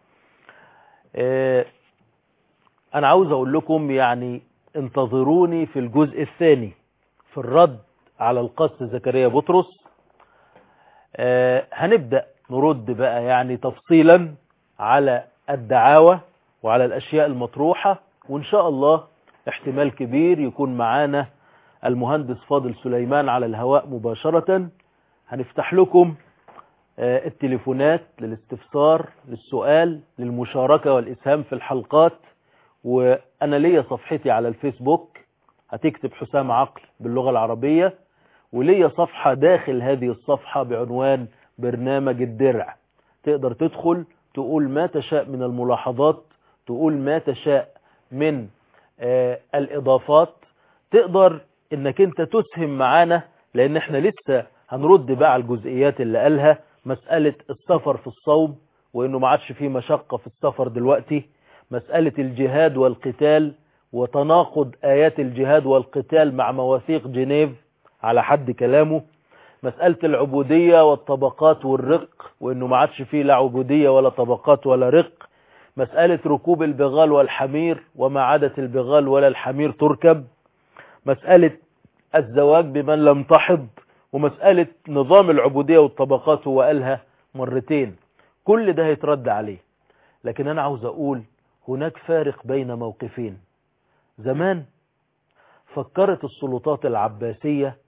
آه، أنا عاوز أقول لكم يعني انتظروني في الجزء الثاني في الرد على القس زكريا بطرس آه، هنبدأ نرد بقى يعني تفصيلا على الدعاوى وعلى الأشياء المطروحة وإن شاء الله احتمال كبير يكون معانا المهندس فاضل سليمان على الهواء مباشرة هنفتح لكم آه، التليفونات للاستفسار للسؤال للمشاركة والإسهام في الحلقات وأنا ليا صفحتي على الفيسبوك هتكتب حسام عقل باللغة العربية وليا صفحة داخل هذه الصفحة بعنوان برنامج الدرع تقدر تدخل تقول ما تشاء من الملاحظات تقول ما تشاء من آه الإضافات تقدر انك انت تسهم معانا لان احنا لسه هنرد بقى على الجزئيات اللي قالها مسألة السفر في الصوم وانه ما عادش فيه مشقة في السفر دلوقتي مسألة الجهاد والقتال وتناقض آيات الجهاد والقتال مع مواثيق جنيف على حد كلامه مسألة العبودية والطبقات والرق وانه ما عادش فيه لا عبودية ولا طبقات ولا رق مسألة ركوب البغال والحمير وما عادت البغال ولا الحمير تركب مسألة الزواج بمن لم تحض ومسألة نظام العبودية والطبقات هو قالها مرتين كل ده هيترد عليه لكن أنا عاوز أقول هناك فارق بين موقفين زمان فكرت السلطات العباسية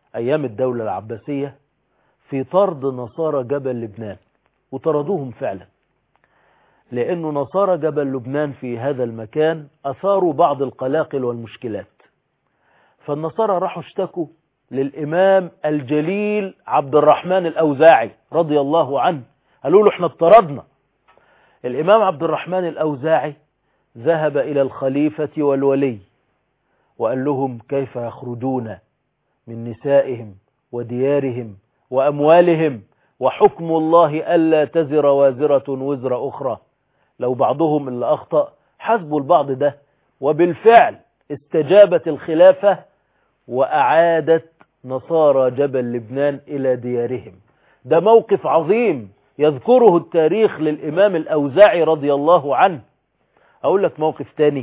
أيام الدولة العباسية في طرد نصارى جبل لبنان وطردوهم فعلا لأن نصارى جبل لبنان في هذا المكان أثاروا بعض القلاقل والمشكلات فالنصارى راحوا اشتكوا للإمام الجليل عبد الرحمن الأوزاعي رضي الله عنه قالوا له احنا اطردنا الإمام عبد الرحمن الأوزاعي ذهب إلى الخليفة والولي وقال لهم كيف يخرجون من نسائهم وديارهم وأموالهم وحكم الله ألا تزر وازرة وزر أخرى لو بعضهم اللي أخطأ حسبوا البعض ده وبالفعل استجابت الخلافة وأعادت نصارى جبل لبنان إلى ديارهم ده موقف عظيم يذكره التاريخ للإمام الأوزاعي رضي الله عنه أقول لك موقف تاني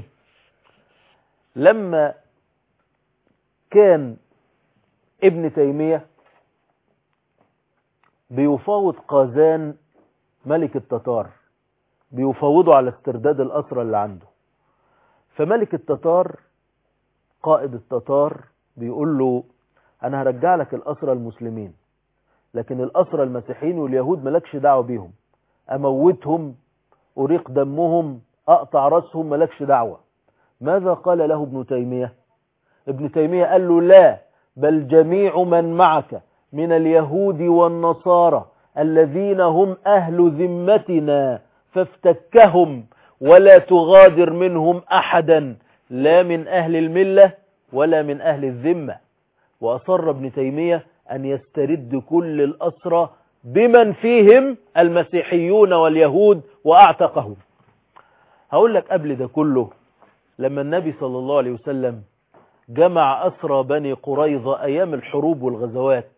لما كان ابن تيمية بيفاوض قازان ملك التتار بيفاوضوا على استرداد الأسرى اللي عنده فملك التتار قائد التتار بيقول له أنا هرجع لك الأسرى المسلمين لكن الأسرى المسيحيين واليهود ملكش دعوة بيهم أموتهم أريق دمهم أقطع رأسهم ملكش دعوة ماذا قال له ابن تيمية ابن تيمية قال له لا بل جميع من معك من اليهود والنصارى الذين هم أهل ذمتنا فافتكهم ولا تغادر منهم أحدا لا من أهل الملة ولا من أهل الذمة وأصر ابن تيمية أن يسترد كل الأسرى بمن فيهم المسيحيون واليهود وأعتقهم هقول لك قبل ده كله لما النبي صلى الله عليه وسلم جمع أسرى بني قريظة أيام الحروب والغزوات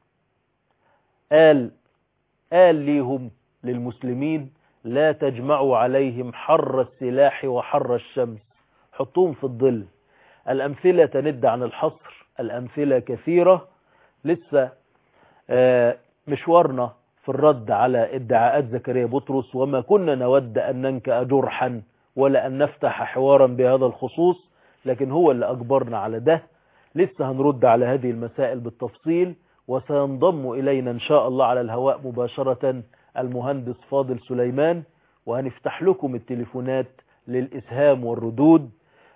قال قال ليهم للمسلمين لا تجمعوا عليهم حر السلاح وحر الشمس حطوهم في الظل الأمثلة تند عن الحصر الأمثلة كثيرة لسه مشوارنا في الرد على ادعاءات زكريا بطرس وما كنا نود أن ننكأ جرحا ولا أن نفتح حوارا بهذا الخصوص لكن هو اللي أجبرنا على ده لسه هنرد على هذه المسائل بالتفصيل وسينضم إلينا إن شاء الله على الهواء مباشرة المهندس فاضل سليمان وهنفتح لكم التليفونات للإسهام والردود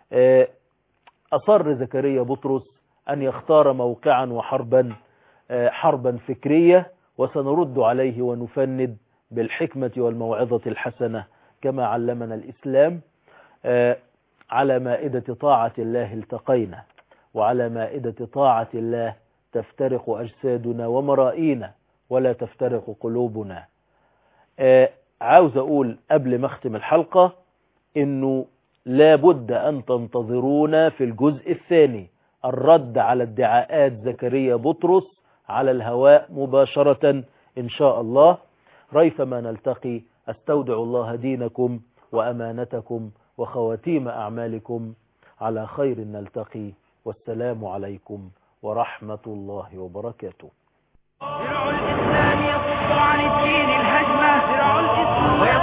أصر زكريا بطرس أن يختار موقعا وحربا حربا فكرية وسنرد عليه ونفند بالحكمة والموعظة الحسنة كما علمنا الإسلام على مائدة طاعة الله التقينا وعلى مائدة طاعة الله تفترق أجسادنا ومرائينا ولا تفترق قلوبنا عاوز أقول قبل ما اختم الحلقة إنه لابد أن تنتظرونا في الجزء الثاني الرد على ادعاءات زكريا بطرس على الهواء مباشرة إن شاء الله ريثما نلتقي أستودع الله دينكم وأمانتكم وخواتيم أعمالكم على خير نلتقي والسلام عليكم ورحمة الله وبركاته درع الإسلام يصد عن الدين الهجمة درع الإسلام